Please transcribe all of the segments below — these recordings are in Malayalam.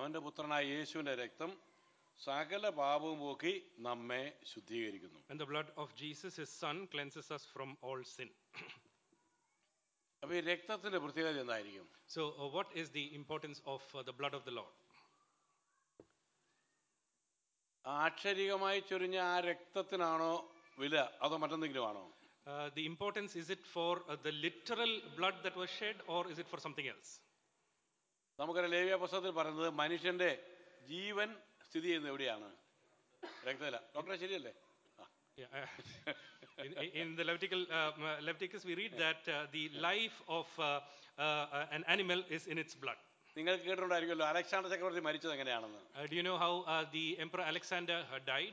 അവന്റെ പുത്രനായ യേശുവിന്റെ രക്തം സകല പാപവും പോക്കി നമ്മെ ശുദ്ധീകരിക്കുന്നു And the blood of Jesus, his son, cleanses us from all sin. അപ്പൊ ഈ രക്തത്തിന്റെ പ്രത്യേകത എന്തായിരിക്കും So, uh, what is the importance of uh, the blood of the Lord? ആക്ഷരികമായി ചൊരിഞ്ഞ ആ രക്തത്തിനാണോ വില അതോ മറ്റെന്തെങ്കിലും ആണോ Uh, the importance is it for uh, the literal blood that was shed or is it for something else? നമുക്കൊരു ലേവ്യ പുസ്തകത്തിൽ പറയുന്നത് മനുഷ്യന്റെ ജീവൻ സ്ഥിതി ചെയ്യുന്നത് എവിടെയാണ് രക്തത്തില ഡോക്ടറെ ശരിയല്ലേ ആ. Yeah, uh, in, in the Levitical, uh, uh, Leviticus, we read that uh, the life of uh, uh, uh, an animal is in its blood. നിങ്ങൾക്ക് കേട്ടിട്ടുണ്ടായിരിക്കുമല്ലോ അലക്സാണ്ടർ ചക്രവർത്തി മരിച്ചത് എങ്ങനെയാണെന്ന് Uh, do you know how uh, the Emperor Alexander uh, died?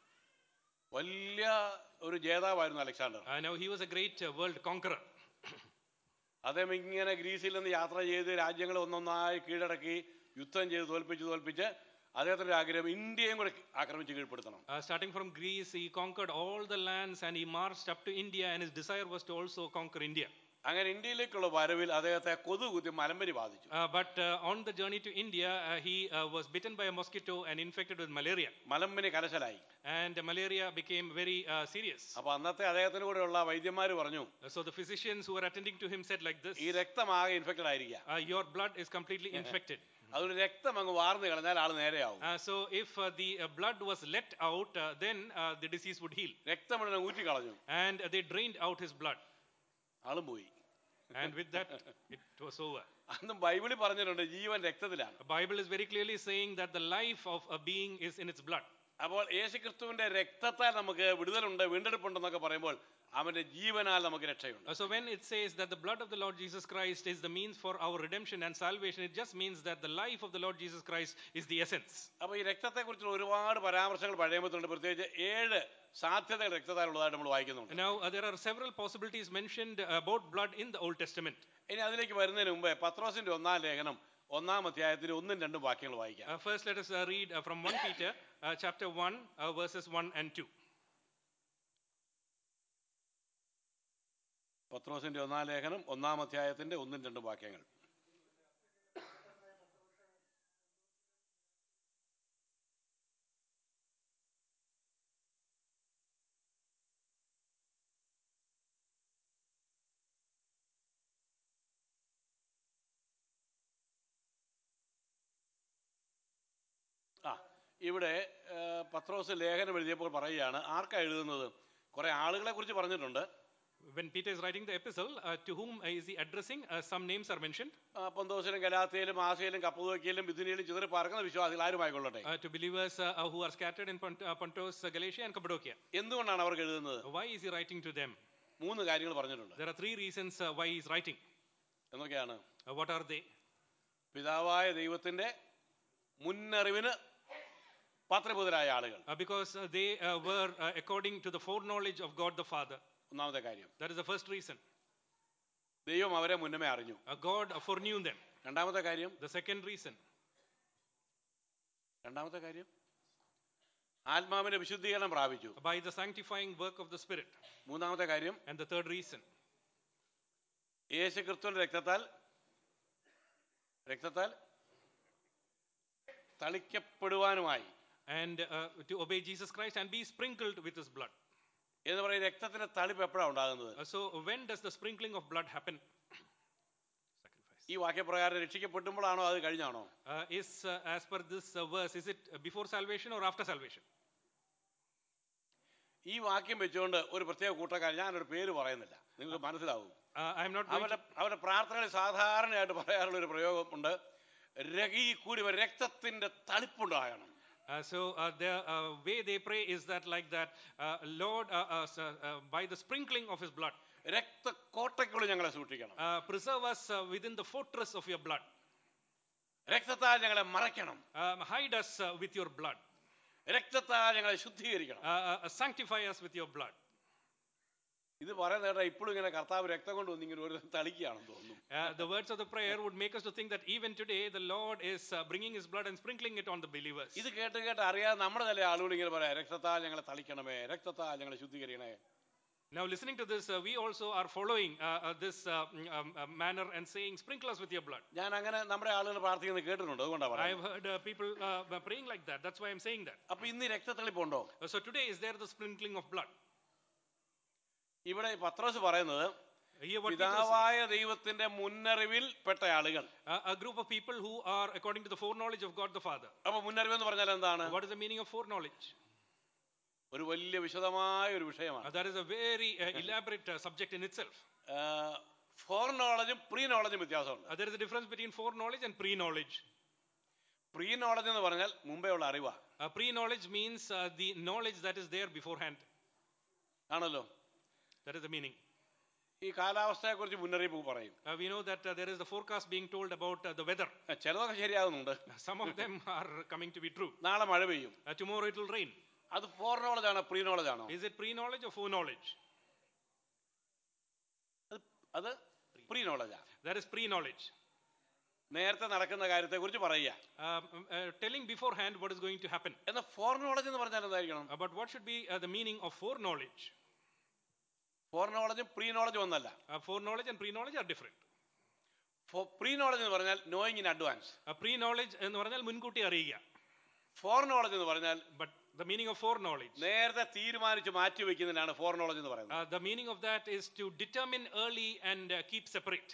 വലിയ ഒരു ജേതാവായിരുന്നു Alexander Uh, now, he was a great uh, world conqueror. അദ്ദേഹം ഇങ്ങനെ ഗ്രീസിൽ നിന്ന് യാത്ര ചെയ്ത് രാജ്യങ്ങൾ ഒന്നൊന്നായി കീഴടക്കി യുദ്ധം ചെയ്ത് തോൽപ്പിച്ച് തോൽപ്പിച്ച് അദ്ദേഹത്തിന്റെ ഒരു ആഗ്രഹം ഇന്ത്യയും കൂടെ ആക്രമിച്ച് കീഴ്പ്പെടുത്തണം Uh, starting from Greece, he conquered all the lands and he marched up to India, and his desire was to also conquer India. അങ്ങനെ ഇന്ത്യയിലേക്കുള്ള വരവിൽ അദ്ദേഹത്തെ കൊതു കുത്തി മലമ്പനി ബാധിച്ചു Uh, but uh, on the journey to India, uh, he uh, was bitten by a mosquito and infected with malaria. മലമ്പനി കലശലായി And malaria became very uh, serious. അപ്പൊ അന്നത്തെ അദ്ദേഹത്തിന് കൂടെയുള്ള വൈദ്യന്മാർ പറഞ്ഞു Uh, So the physicians who were attending to him said like this ഈ രക്തമാകെ ഇൻഫെക്റ്റഡ് ആയിരിക്കുക uh, Your blood is completely infected. അതുകൊണ്ട് രക്തം അങ്ങ് വാർന്നു കളഞ്ഞാൽ ആൾ നേരെയാവും Uh, so if uh, the uh, blood was let out, uh, then uh, the disease would heal. രക്തം മുഴുവൻ ഊറ്റി കളഞ്ഞു And uh, they drained out his blood. ആളും പോയി And with that, it was over. അന്നും ബൈബിളിൽ പറഞ്ഞിട്ടുണ്ട് ജീവൻ രക്തത്തിലാണ് The Bible is very clearly saying that the life of a being is in its blood. അപ്പോൾ യേശുക്രിസ്തുവിന്റെ രക്തത്താൽ നമുക്ക് വിടുതലുണ്ട് വീണ്ടെടുപ്പുണ്ടെന്നൊക്കെ പറയുമ്പോൾ അവന്റെ ജീവനാൽ നമുക്ക് രക്ഷയുണ്ട് Uh, so when it says that the blood of the Lord Jesus Christ is the means for our redemption and salvation, it just means that the life of the Lord Jesus Christ is the essence. അപ്പൊ ഈ രക്തത്തെ കുറിച്ചുള്ള ഒരുപാട് പരാമർശങ്ങൾ പഴയമ്പത്തുണ്ട് പ്രത്യേകിച്ച് ഏഴ് സാധ്യതകൾ രക്തത്താലുള്ളതായിട്ട് നമ്മൾ വായിക്കുന്നുണ്ട് Now, uh, there are several possibilities mentioned uh, about blood in the Old Testament. ഇനി അതിലേക്ക് വരുന്നതിന് മുമ്പേ പത്രോസിന്റെ ഒന്നാം ലേഖനം ഒന്നാം അധ്യായത്തിന് ഒന്നും രണ്ടും വാക്യങ്ങൾ വായിക്കാം Uh, first, let us uh, read uh, from 1 Peter uh, chapter 1, uh, verses 1 and 2. പത്രോസിന്റെ ഒന്നാം ലേഖനം ഒന്നാം അധ്യായത്തിന്റെ ഒന്നും രണ്ടും വാക്യങ്ങൾ ആ ഇവിടെ ആ, പത്രോസ് ലേഖനം എഴുതിയപ്പോൾ പറയുകയാണ് ആർക്കാ എഴുതുന്നത് കുറെ ആളുകളെ കുറിച്ച് പറഞ്ഞിട്ടുണ്ട് When Peter is writing the epistle, uh, to whom uh, is he addressing? Uh, some names are mentioned ആ, പൊന്തോസിലും ഗലാത്തിയിലും ആസിയയിലും കപ്പുതോക്കിയിലും ബിഥുനിയിലും ചിതറി പാർക്കുന്ന വിശ്വാസികൾ ആരുമായിക്കൊള്ളട്ടെ uh, to believers uh, uh, who are scattered in Pont- uh, Pontus, uh, Galatia, and Cappadocia. എന്തുകൊണ്ടാണ് അവർക്ക് എഴുതുന്നത് Uh, Why is he writing to them? മൂന്ന് കാര്യങ്ങൾ പറഞ്ഞിട്ടുണ്ട് There are three reasons uh, why he is writing. എന്നൊക്കെയാണ് Uh, what are they? പിതാവായ ദൈവത്തിന്റെ മുന്നറിവിന് പാത്രബുധരായ ആളുകൾ Uh, because uh, they uh, were uh, according to the foreknowledge of God the Father. ഒന്നാമത്തെ കാര്യം That is the first reason. ദൈവം അവരെ മുന്നമേ അറിഞ്ഞു Uh, God uh, foreknew them. രണ്ടാമത്തെ കാര്യം The second reason, രണ്ടാമത്തെ കാര്യം ആത്മാവിന്റെ വിശുദ്ധീകരണം പ്രാപിച്ചു uh, by the sanctifying work of the Spirit. മൂന്നാമത്തെ കാര്യം And the third reason, യേശു ക്രിസ്തുവിന്റെ രക്തത്താൽ രക്തത്താൽ തളിക്കപ്പെടുവാനുമായി and uh, to obey Jesus Christ and be sprinkled with his blood. എന്ന് പറയും രക്തത്തിന്റെ തളിപ്പ് എപ്പോഴാണ് ഉണ്ടാകുന്നത് Uh, so, when does the sprinkling of blood happen? Sacrifice. ഈ വാക്യപ്രകാരം രക്ഷിക്കപ്പെട്ടുമ്പോഴാണോ അത് കഴിഞ്ഞാണോ Uh, is, uh, as per this uh, verse, is it uh, before salvation or after salvation? ഈ വാക്യം വെച്ചുകൊണ്ട് ഒരു പ്രത്യേക കൂട്ടക്കാരൻ ഞാനൊരു പേര് പറയുന്നില്ല നിങ്ങൾക്ക് മനസ്സിലാവും Uh, I am not going അവരുടെ to, അവരുടെ പ്രാർത്ഥനകളിൽ സാധാരണയായിട്ട് പറയാറുള്ള ഒരു പ്രയോഗമുണ്ട് രക- ഈ കൂടി വരും രക്തത്തിന്റെ തളിപ്പുണ്ടാകണം uh, so uh, the uh, way they pray is that like that, uh, Lord, uh, uh, s- uh, by the sprinkling of his blood, രക്തക്കോട്ടയ്ക്കുള്ളിൽ ഞങ്ങളെ സൂക്ഷിക്കണം uh, preserve us uh, within the fortress of your blood. രക്തത്താൽ ഞങ്ങളെ മറയ്ക്കണം Um, hide us uh, with your blood. രക്തത്താൽ ഞങ്ങളെ ശുദ്ധീകരിക്കണം Uh, uh, uh, sanctify us with your blood. ഇത് പറയുന്ന കേട്ടാ ഇപ്പോഴും ഇങ്ങനെ കർത്താവ് രക്തം കൊണ്ട് വന്ന് ഇങ്ങനെ ഒരു തളിക്കുകയാണെന്ന് തോന്നുന്നു Uh, the words of the prayer would make us to think that even today the Lord is uh, bringing His blood and sprinkling it on the believers. ഇത് കേട്ട് കേട്ട് അറിയാതെ നമ്മുടെ ചില ആളുകൾ ഇങ്ങനെ പറയാം രക്തത്താൽ ഞങ്ങളെ തളിക്കണമേ രക്തത്താൽ ഞങ്ങളെ ശുദ്ധീകരിക്കണേ Now, listening to this, uh, we also are following uh, uh, this uh, mm, um, uh, manner and saying, Sprinkle us with your blood. ഞാൻ അങ്ങനെ നമ്മുടെ ആളുകൾ പ്രാർത്ഥിക്കുന്നത് കേട്ടിട്ടുണ്ട് അതുകൊണ്ടാണ് I have പറയുന്നത് heard uh, people uh, praying like that. That's why I'm saying that. അപ്പൊ ഇന്ന് ഈ രക്തത്തെളിപ്പുണ്ടോ Uh, so, today, is there the sprinkling of blood? ഇവിടെ ഈ പത്രോസ് പറയുന്നത് Hear what Peter is saying. പിതാവായ ദൈവത്തിന്റെ മുന്നറിവിൽ പെട്ട ആളുകൾ Uh, a group of people who are according to the foreknowledge of God the Father. അപ്പൊ മുന്നറിവ് എന്ന് പറഞ്ഞാൽ എന്താണ് What is the meaning of foreknowledge? ഒരു വലിയ വിശദമായ ഒരു വിഷയമാണ് Uh, that is a very uh, elaborate uh, subject in itself. ഫോർ നോളജും പ്രീ നോളജും വ്യത്യാസമുണ്ട് Uh, there is a difference between foreknowledge and pre-knowledge. Pre-knowledge എന്ന് പറഞ്ഞാൽ മുമ്പേ ഉള്ള അറിവാ Uh, pre-knowledge means uh, the knowledge that is there beforehand. ആണല്ലോ That is the meaning. ഈ കാലാവസ്ഥയെക്കുറിച്ച് മുന്നറിയിപ്പ് പറയും Uh, we know that uh, there is the forecast being told about uh, the weather. ആ, ചിലതൊക്കെ ശരിയാകുന്നുണ്ട് Some of them are coming to be true. നാളെ മഴ പെയ്യും Uh, tomorrow it will rain. അത് ഫോർ നോളജ് ആണോ പ്രീ നോളജ് ആണോ Is it pre-knowledge or foreknowledge? അത് അത് പ്രീ നോളജാ That is pre-knowledge. നേരത്തെ നടക്കുന്ന കാര്യത്തെക്കുറിച്ച് പറയുക Um, uh, telling beforehand what is going to happen. എന്നാൽ ഫോർ നോളജ് എന്ന് പറഞ്ഞാൽ എന്തായിരിക്കണം Uh, but what should be uh, the meaning of foreknowledge? ഫോർ നോളജും പ്രീ നോളജും ഒന്നല്ല Uh, foreknowledge and pre-knowledge are different. Pre-knowledge എന്ന് പറഞ്ഞാൽ knowing in advance Uh, pre-knowledge എന്ന് പറഞ്ഞാൽ മുൻകൂട്ടി അറിയുക. ഫോർ നോളജ് എന്ന് പറഞ്ഞാൽ But the meaning of foreknowledge, നേരത്തെ തീരുമാനിച്ച് മാറ്റി വെക്കുന്നതിനാണ് ഫോർ നോളജ് എന്ന് പറയുന്നത് uh, the meaning of that is to determine early and uh, keep separate.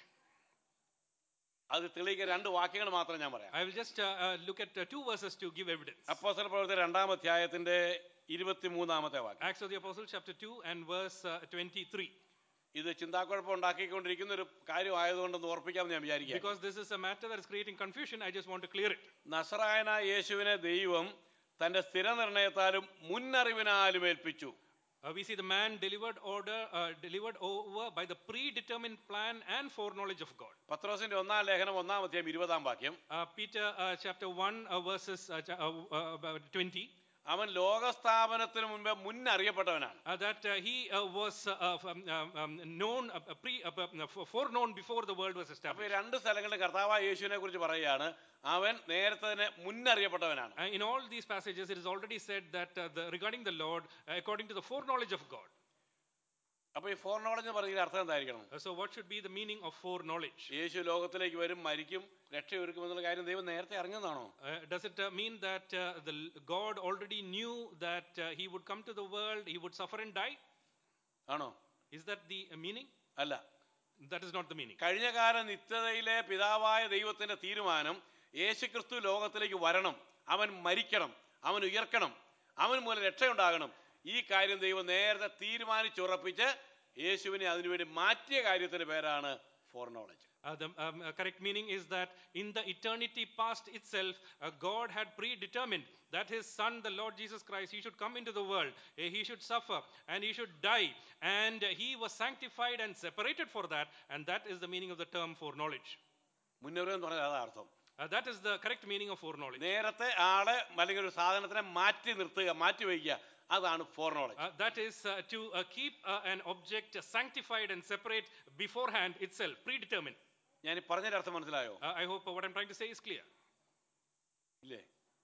അത് തെളിയിക്കാൻ രണ്ട് വാക്യങ്ങൾ മാത്രം ഞാൻ പറയാം I will just uh, uh, look at uh, two verses to give evidence. അപ്പോസ്തല പ്രവർത്തി രണ്ടാം അധ്യായത്തിന്റെ ഇരുപത്തിമൂന്നാമത്തെ വാക്യം Acts of the Apostles, chapter 2 and verse uh, 23. ഇത് ചിന്താക്കുഴപ്പം ഉണ്ടാക്കിക്കൊണ്ടിരിക്കുന്ന ഒരു കാര്യമായതുകൊണ്ടൊന്ന് ഓർപ്പിക്കാമെന്ന് ഞാൻ വിചാരിക്കാം Because this is a matter that is creating confusion, I just want to clear it. നസറായന യേശുവിനെ ദൈവം തന്റെ സ്ഥിരനിർണയത്താലും മുന്നറിവിനാലും ഏൽപ്പിച്ചു Uh, we see the man delivered order, uh, delivered over by the predetermined plan and foreknowledge of God. പത്രോസിന്റെ ഒന്നാം ലേഖനം ഒന്നാം അധ്യായം ഇരുപതാം വാക്യം Uh, Peter, uh, chapter 1, uh, verses uh, cha- uh, uh, about 20. അവൻ ലോകസ്ഥാപനത്തിന് മുമ്പേ മുന്നറിയപ്പെട്ടവനാണ് uh, that uh, he uh, was uh, uh, um, um, um, known, uh, uh, pre, uh, uh, fore- foreknown before the world was അപ്പൊ ഈ established. രണ്ട് സ്ഥലങ്ങളിൽ കർത്താവായ യേശുവിനെ കുറിച്ച് പറയുകയാണ് അവൻ നേരത്തെ തന്നെ മുന്നറിയപ്പെട്ടവനാണ് Uh, in all these passages, it is already said that uh, the, regarding the Lord, uh, according to the foreknowledge of God. അപ്പൊ ഈ ഫോർ നോളജ് എന്ന് പറയുന്ന അർത്ഥം എന്തായിരിക്കണം Uh, so, what should be the meaning of foreknowledge? യേശു ലോകത്തിലേക്ക് വരും മരിക്കും രക്ഷയൊരുക്കും എന്നുള്ള കാര്യം ദൈവം നേരത്തെ അറിഞ്ഞതാണോ Uh, does it uh, mean that uh, the l- God already knew that uh, he would come to the world, he would suffer and die? ആണോ Is that the uh, meaning? അല്ല That is not the meaning. കഴിഞ്ഞ കാല നിത്യതയിലെ പിതാവായ ദൈവത്തിന്റെ തീരുമാനം യേശുക്രിസ്തു ലോകത്തിലേക്ക് വരണം അവൻ മരിക്കണം അവൻ ഉയർക്കണം അവൻ മൂലം രക്ഷയുണ്ടാകണം ഈ കാര്യം ദൈവം നേരത്തെ തീരുമാനിച്ചുറപ്പിച്ച് യേശുവിനെ അതിനുവേണ്ടി മാറ്റിയ കാര്യത്തിന്റെ പേരാണ് foreknowledge Uh, the um, uh, correct meaning is that in the eternity past itself, uh, God had predetermined that His Son, the Lord Jesus Christ, He should come into the world, uh, He should suffer, and He should die, and uh, He was sanctified and separated for that, and that is the meaning of the term foreknowledge. മുന്നറിവ് എന്ന് പറഞ്ഞാൽ അതാ അർത്ഥം Uh, that is the correct meaning of foreknowledge. നേരത്തെ ആളെ അല്ലെങ്കിൽ ഒരു സാധനത്തിനെ മാറ്റി നിർത്തുക മാറ്റി വയ്ക്കുക അതാണ് foreknowledge Uh, that is uh, to uh, keep uh, an object sanctified and separate beforehand itself, predetermined. ഞാൻ ഈ പറഞ്ഞതിന്റെ അർത്ഥം മനസ്സിലായോ Uh, I hope uh, what I'm trying to say is clear. ഇല്ലേ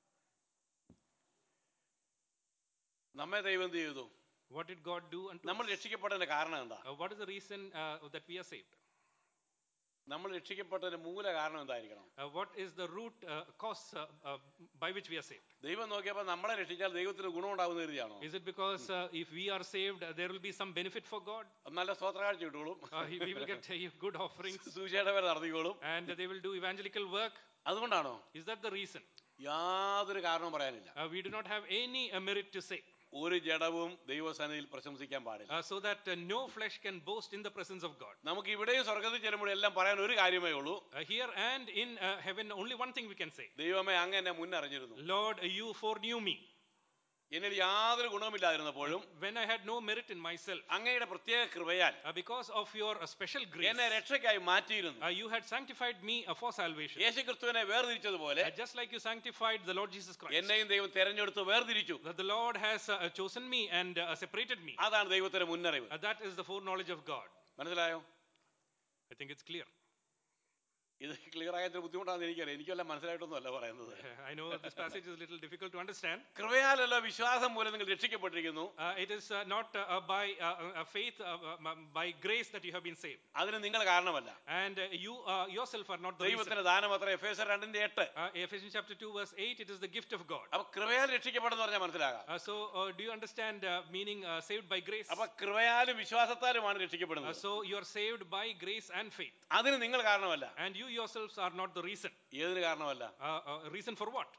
നമ്മെ ദൈവം എന്ത് ചെയ്തു What did God do unto നമ്മൾ us? രക്ഷിക്കപ്പെട്ടതിന്റെ കാരണം എന്താ Uh, what is the reason uh, that we are saved? നമ്മൾ രക്ഷിക്കപ്പെട്ടതിന്റെ മൂല കാരണം എന്തായിരിക്കണം Uh, what is the root uh, cause uh, uh, by which we are saved? ദൈവം നോക്കിയപ്പോൾ നമ്മളെ രക്ഷിച്ചാൽ ദൈവത്തിന് ഗുണമുണ്ടാകുന്ന കരുതിയാണോ Is it because uh, if we are saved, uh, there will be some benefit for God? നല്ല സ്വത്രകാഴ്ച കിട്ടുകോളും Uh, he- we will get uh, good offerings സുവിശേഷ പേര് നടത്തിക്കോളും and they will do evangelical work? അതുകൊണ്ടാണോ Is that the reason? യാതൊരു കാരണവും പറയാനില്ല Uh, we do not have any uh, merit to say, ഒരു ജഡവും ദൈവസന്നിധിയിൽ പ്രശംസിക്കാൻ പാടില്ല uh, so that uh, no flesh can boast in the presence of God. നമുക്ക് ഇവിടെയും സ്വർഗത്തിൽ ചെല്ലുമ്പോഴും എല്ലാം പറയാൻ ഒരു കാര്യമേ ഉള്ളൂ Uh, here and in uh, heaven, only one thing we can say ദൈവമേ അങ്ങ് എന്നെ മുന്നറിഞ്ഞിരുന്നു Lord, uh, you foreknew me എന്നിൽ യാതൊരു ഗുണവുമില്ലാതിരുന്നപ്പോഴും when I had no merit in myself. അങ്ങയുടെ പ്രത്യേക കൃപയാൽ Uh, because of your uh, special grace, എന്നെ രക്ഷയ്ക്കായി മാറ്റിയിരുന്നു uh, you had sanctified me uh, for salvation. യേശു ക്രിസ്തുവിനെ വേർതിരിച്ചതുപോലെ Uh, just like you sanctified the Lord Jesus Christ. എന്നെയും ദൈവം തെരഞ്ഞെടുത്ത് വേർതിരിച്ചു that the Lord has uh, chosen me and uh, separated me. അതാണ് ദൈവത്തിന്റെ മുന്നറിവ് Uh, that is the foreknowledge of God. മനസ്സിലായോ I think it's clear. ഇത് ക്ലിയർ ആയിട്ട് ബുദ്ധിമുട്ടാണെന്ന് എനിക്കറിയാം എനിക്കെല്ലാം മനസ്സിലായിട്ടൊന്നുമല്ല പറയുന്നത് I know this passage is a little difficult to understand. കൃപയാലല്ല വിശ്വാസം മൂലം നിങ്ങൾ രക്ഷിക്കപ്പെട്ടിരിക്കുന്നു Uh, it is uh, not uh, uh, by uh, uh, faith, uh, uh, um, by grace that you have been saved. അതിന് നിങ്ങൾ കാരണമല്ല And uh, you uh, yourself are not the reason. ദൈവത്തിന്റെ ദാനം അത്ര എഫ് എസ് രണ്ടിന്റെ എട്ട് Uh, Ephesians chapter 2, verse 8, it is the gift of God. അപ്പൊ കൃപയാൽ രക്ഷിക്കപ്പെടുന്ന പറഞ്ഞാൽ മനസ്സിലാകാം Uh, so, uh, do you understand uh, meaning uh, saved by grace? അപ്പൊ കൃപയാലും വിശ്വാസത്താലുമാണ് Uh, രക്ഷിക്കപ്പെടുന്നത് so, you are saved by grace and faith. അതിന് നിങ്ങൾ കാരണമല്ല And you yourselves are not the reason. ഏതിന് കാരണമല്ല Uh, uh, reason for what?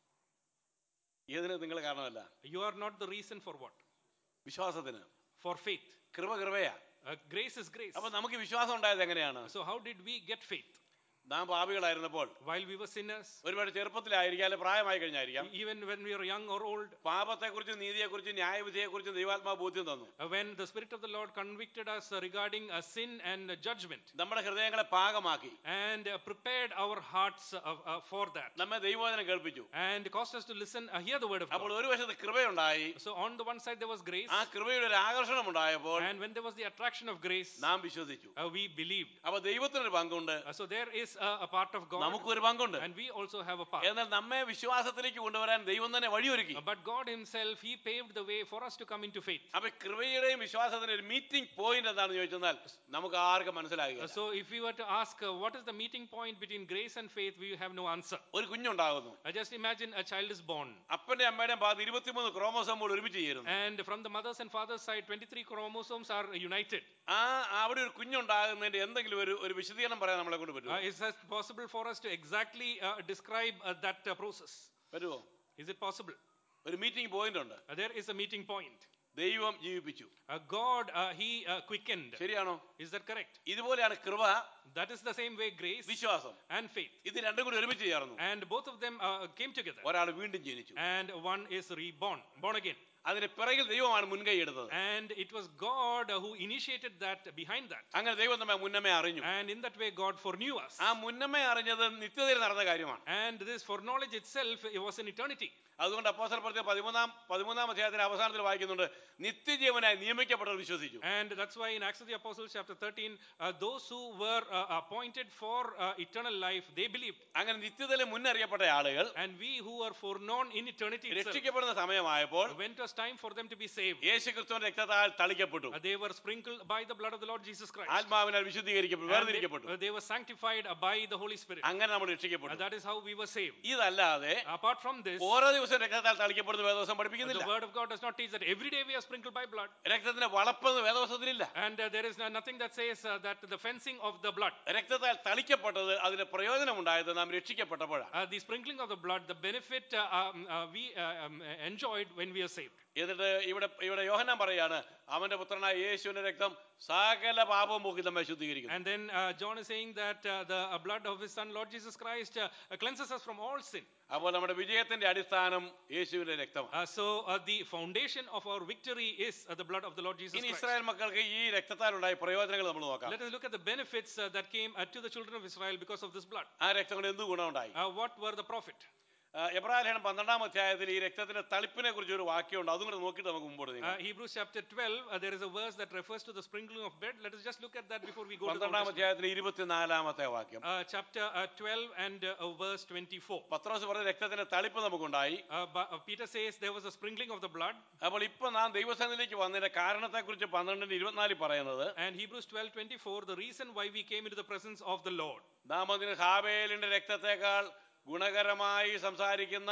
ഏതിന് നിങ്ങൾ കാരണമല്ല You are not the reason for what? വിശ്വാസത്തിന് For faith. കൃപ കൃപയാ Uh, grace is grace. അപ്പൊ നമുക്ക് വിശ്വാസം ഉണ്ടായത് എങ്ങനെയാണ് So, how did we get faith? നാം പാപികളായിരുന്നപ്പോൾ While we were sinners, ഒരുപാട് ചെറുപ്പത്തിലായിരിക്കാം അല്ലെ പ്രായമായി കഴിഞ്ഞായിരിക്കാം even when we were young or old, പാപത്തെക്കുറിച്ചും നീതിയെക്കുറിച്ചും ന്യായവിധിയെക്കുറിച്ചും ദൈവാത്മാ ബോധ്യം തന്നു uh, when the Spirit of the Lord convicted us uh, regarding uh, sin and uh, judgment നമ്മുടെ ഹൃദയങ്ങളെ പാകമാക്കി and uh, prepared our hearts uh, uh, for that നമ്മെ ദൈവവചനം കേൾപ്പിച്ചു and caused us to listen, uh, hear the word of അപ്പോൾ God. ഒരു വശത്ത് കൃപയുണ്ടായി So, on the one side, there was grace, ആ കൃപയുടെ ഒരു ആകർഷണം ഉണ്ടായപ്പോൾ and when there was the attraction of grace, നാം വിശ്വസിച്ചു uh, we believed. അപ്പൊ ദൈവത്തിനൊരു പങ്കുണ്ട് Uh, so, there is uh, a part of God, നമുക്കൊരു പങ്കുണ്ട് and we also have a part. എന്നാൽ നമ്മെ വിശ്വാസത്തിലേക്ക് കൊണ്ടുവരാൻ ദൈവം തന്നെ വഴിയൊരുക്കി Uh, But God Himself, He paved the way for us to come into faith. അപ്പൊ കൃപയുടെയും വിശ്വാസത്തിന്റെ ഒരു മീറ്റിംഗ് പോയിന്റ് എന്താണെന്ന് ചോദിച്ചാൽ നമുക്ക് ആർക്കും Uh, മനസ്സിലാകുക So, if we were to ask uh, what is the meeting point between grace and faith, we have no answer. ഒരു കുഞ്ഞുണ്ടാകുന്നു Uh, just imagine a child is born, അപ്പന്റെ അമ്മയുടെയും ഭാഗത്ത് ഇരുപത്തിമൂന്ന് ക്രോമോസോമുകൾ ഒരുമിച്ച് ചേരുന്നു and from the mother's and father's side, 23 chromosomes are united. ആ അവിടെ ഒരു കുഞ്ഞുണ്ടാകുന്നതിന്റെ എന്തെങ്കിലും ഒരു ഒരു വിശദീകരണം പറയാൻ നമ്മളെ കൊണ്ട് Uh, പറ്റുമോ is it possible for us to exactly uh, describe uh, that uh, process? പറ്റുമോ Is it possible? ഒരു മീറ്റിംഗ് പോയിന്റ് ഉണ്ട് Uh, there is a meeting point. ദൈവം ജീവിപ്പിച്ചു Uh, God, uh, He uh, quickened. ശരിയാണോ Is that correct? ഇതുപോലെയാണ് കൃപ That is the same way grace വിശ്വാസം and faith. ഇത് രണ്ടും കൂടി ഒരുമിച്ച് ചേർന്നു And both of them uh, came together. ഒരാൾ വീണ്ടും ജനിച്ചു And one is reborn, born again. അതിന് പിറകിൽ ദൈവമാണ് മുൻകൈ എടുത്തത് And it was God uh, who initiated that behind that. അങ്ങനെ ദൈവം നമ്മെ മുന്നമേ അറിഞ്ഞു And in that way, God foreknew us. ആ മുന്നമേ അറിഞ്ഞത് നിത്യതയിൽ നടന്ന കാര്യമാണ് And this foreknowledge itself it was in eternity. അതുകൊണ്ട് അപ്പോസൽ പ്രത്യേക പതിമൂന്നാം പതിമൂന്നാം അധ്യായത്തിന്റെ അവസാനത്തിൽ വായിക്കുന്നുണ്ട് നിത്യജീവനായി നിയമിക്കപ്പെട്ടവർ വിശ്വസിച്ചു And that's why in Acts of the Apostles, chapter 13, uh, those who were uh, appointed for uh, eternal life, they believed. അങ്ങനെ നിത്യതയിൽ മുന്നറിയപ്പെട്ട ആളുകൾ And we who are foreknown in eternity itself, രക്ഷിക്കപ്പെടുന്ന സമയമായപ്പോൾ when it was time for them to be saved, യേശു ക്രിസ്തുവിന്റെ രക്തത്താൽ തളിക്കപ്പെട്ടു uh, they were sprinkled by the blood of the Lord Jesus Christ. ആത്മാവിനാൽ വിശുദ്ധീകരിക്കപ്പെട്ടു And they, വേർതിരിക്കപ്പെട്ടു uh, they were sanctified uh, by the Holy Spirit. അങ്ങനെ നമ്മൾ Uh, രക്ഷിക്കപ്പെട്ടു that is how we were saved. ഇതല്ലാതെ Apart from this, ഓരോ ദിവസം രക്തത്താൽ തളിക്കപ്പെടുന്ന വേദവസം uh, പഠിപ്പിക്കുന്നില്ല the word of God does not teach that every day we are sprinkled by blood. രക്തത്തിന്റെ വളപ്പെന്ന് വേദവസത്തിലില്ല And uh, there is no- nothing that says uh, that the fencing of the blood, രക്തത്താൽ തളിക്കപ്പെട്ടത് അതിന് പ്രയോജനമുണ്ടായത് നാം രക്ഷിക്കപ്പെട്ടപ്പോഴാണ് uh, the sprinkling of the blood, the benefit uh, um, uh, we uh, um, enjoyed when we are saved. എന്നിട്ട് ഇവിടെ ഇവിടെ യോഹന്നാൻ പറയാണ് അവന്റെ പുത്രനായ യേശുവിന്റെ രക്തം സകല പാപവും പോക്കി നമ്മെ ശുദ്ധീകരിക്കുന്നു And then uh, John is saying that uh, the uh, blood of his son, Lord Jesus Christ, uh, uh, cleanses us from all sin. അപ്പോൾ നമ്മുടെ വിജയത്തിന്റെ അടിസ്ഥാനം യേശുവിന്റെ രക്തമാണ് Uh, so uh, the foundation of our victory is uh, the blood of the Lord Jesus ഇനി Christ. ഇസ്രായേൽ മക്കൾക്ക് ഈ രക്തത്താലുണ്ടായ പ്രയോജനങ്ങൾ നമ്മൾ നോക്കാം Let us look at the benefits uh, that came uh, to the children of Israel because of this blood. ആ രക്തം കൊണ്ട് എന്ത് ഗുണമുണ്ടായി Uh, what were the profit? എബ്രാഹിം പന്ത്രണ്ടാം അധ്യായത്തിൽ ഈ രക്തത്തിന്റെ തളിപ്പിനെ കുറിച്ച് ഒരു വാക്യമുണ്ട് അതും കൂടെ നോക്കിയിട്ട് നമുക്ക് മുമ്പോട്ട് Uh, നീങ്ങാം Hebrews chapter 12, uh, there is a verse that refers to the sprinkling of blood. Let us just look at that before we go to the Old പന്ത്രണ്ടാം Testament. അധ്യായത്തിൽ ഇരുപത്തിനാലാമത്തെ വാക്യം Uh, chapter uh, 12 and uh, uh, verse 24. പത്രോസ് പറഞ്ഞ രക്തത്തിന്റെ തളിപ്പ് നമുക്കുണ്ടായി Uh, but, uh, Peter says there was a sprinkling of the blood, അപ്പോൾ ഇപ്പൊ നാം ദൈവസന്നിധിയിലേക്ക് വന്നതിന്റെ കാരണത്തെ കുറിച്ച് പന്ത്രണ്ടിന്റെ ഇരുപത്തിനാലിൽ പറയുന്നത് and Hebrews 12 24, the reason why we came into the presence of the Lord. നാം അതിന് ഹാബേലിന്റെ രക്തത്തെക്കാൾ ഗുണകരമായി സംസാരിക്കുന്ന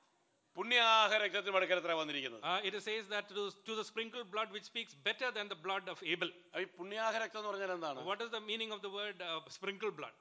പുണ്യാഹ രക്തത്തിന് മടക്കരത്ര വന്നിരിക്കുന്നത് Uh, it says that to, to the sprinkled blood which speaks better than the blood of Abel. അപ്പൊ ഈ പുണ്യാഹ രക്തം എന്ന് പറഞ്ഞാൽ എന്താണ് What is the meaning of the word uh, sprinkled blood?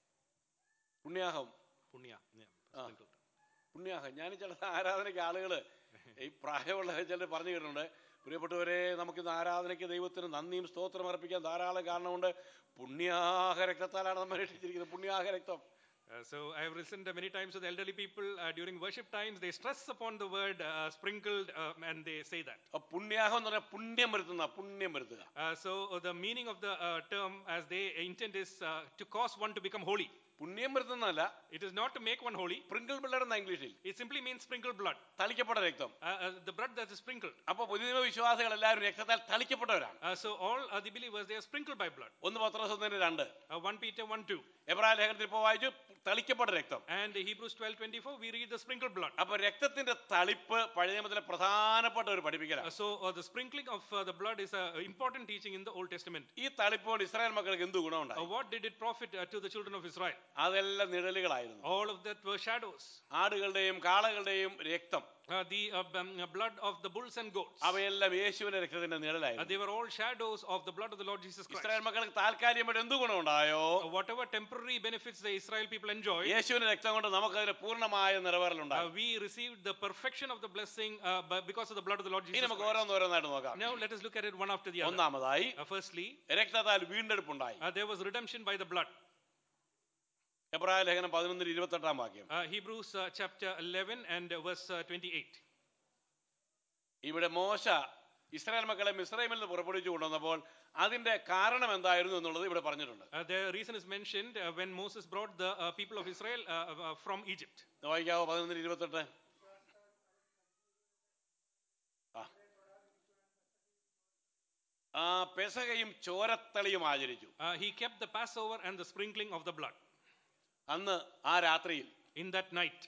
പുണ്യാഹം Punya. Yeah, Ah. sprinkled. പുണ്യാഹം ഞാൻ ചില ആരാധനയ്ക്ക് ആളുകൾ ഈ പ്രായമുള്ള ചിലർ പറഞ്ഞു കേട്ടിട്ടുണ്ട് പ്രിയപ്പെട്ടവരെ നമുക്കിന്ന് ആരാധനയ്ക്ക് ദൈവത്തിന് നന്ദിയും സ്തോത്രം അർപ്പിക്കാൻ ധാരാളം കാരണമുണ്ട് പുണ്യാഹ രക്തത്താലാണ് നമ്മൾ രക്ഷിച്ചിരിക്കുന്നത് പുണ്യാഹ രക്തം Uh, so I have listened uh, many times to the elderly people uh, during worship times. They stress upon the word uh, sprinkled um, and they say that. അപ്പൊ പുണ്യാഹം എന്ന് പറഞ്ഞാൽ പുണ്യം വരുത്തുന്ന പുണ്യം വരുത്തുക Uh, so uh, the meaning of the uh, term as they intend is uh, to cause one to become holy. പുണ്യം വരുത്തുന്നതല്ല It is not to make one holy. Sprinkle blood എന്ന ഇംഗ്ലീഷിൽ It simply means sprinkled blood. തളിക്കപ്പെട്ട രക്തം Uh, uh, the blood that is sprinkled. അപ്പൊ പുതിയ വിശ്വാസികൾ എല്ലാവരും രക്തത്താൽ തളിക്കപ്പെട്ടവരാണ് Uh, so all uh, the believers, they are sprinkled by blood. ഒന്ന് പത്രോസ് ഒന്നിന് രണ്ട് Uh, 1 Peter 1 2. എബ്രാഹിം ലേഖനത്തിൽ ഇപ്പോൾ വായിച്ചു തളിക്കപ്പെട്ട രക്തം And Hebrews 12 24, we read the sprinkled blood. അപ്പൊ രക്തത്തിന്റെ തളിപ്പ് പഴയ നിയമത്തിലെ പ്രധാനപ്പെട്ട ഒരു Uh, പഠിപ്പിക്കലാണ് so uh, the sprinkling of uh, the blood is an important teaching in the Old Testament. ഈ തളിപ്പ് കൊണ്ട് ഇസ്രായേൽ മക്കൾക്ക് എന്ത് Uh, ഗുണമുണ്ടായി what did it profit uh, to the children of Israel? അതെല്ലാം നിഴലുകളായിരുന്നു All of that were shadows. ആടുകളുടെയും കാളകളുടെയും രക്തം Uh, the uh, um, uh, blood of the bulls and goats. അവയെല്ലാം യേശുവിന്റെ രക്തത്തിന്റെ Uh, നിഴലായിരുന്നു they were all shadows of the blood of the Lord Jesus Christ. ഇസ്രായേൽ മക്കൾക്ക് താൽക്കാലികമായിട്ട് എന്ത് ഗുണമുണ്ടായോ Uh, whatever temporary benefits the Israel people enjoyed, യേശുവിന്റെ രക്തം കൊണ്ട് നമുക്കതിന് പൂർണ്ണമായ uh, നിറവേറലുണ്ടായി we received the perfection of the blessing uh, by- because of the blood of the Lord ഇനി Jesus നമുക്ക് Christ. ഓരോന്നോരോന്നായിട്ട് നോക്കാം Now let us look at it one after the other. ഒന്നാമതായി Uh, firstly, രക്തത്താൽ വീണ്ടെടുപ്പുണ്ടായി uh, there was redemption by the blood. എബ്രായ ലേഖനം പതിനൊന്നിൽ ഇരുപത്തെട്ടാം വാക്യം Uh, Hebrews uh, chapter 11 and uh, verse uh, 28. ഇവിടെ മോശ ഇസ്രായേൽ മക്കളെ മിസ്രൈമിൽ നിന്ന് പുറപ്പെടുവിച്ചു കൊണ്ടുവന്നപ്പോൾ അതിന്റെ കാരണം എന്തായിരുന്നു എന്നുള്ളത് ഇവിടെ പറഞ്ഞിട്ടുണ്ട് Uh, the reason is mentioned uh, when Moses brought the uh, people of Israel uh, uh, from Egypt. വായിക്കാവോ പതിനൊന്നിൽ ഇരുപത്തെട്ട് ആ. ആ പെസകയും ചോരത്തളിയും ആചരിച്ചു Uh, he kept the Passover and the sprinkling of the blood അന്ന് ആ രാത്രിയിൽ in that night.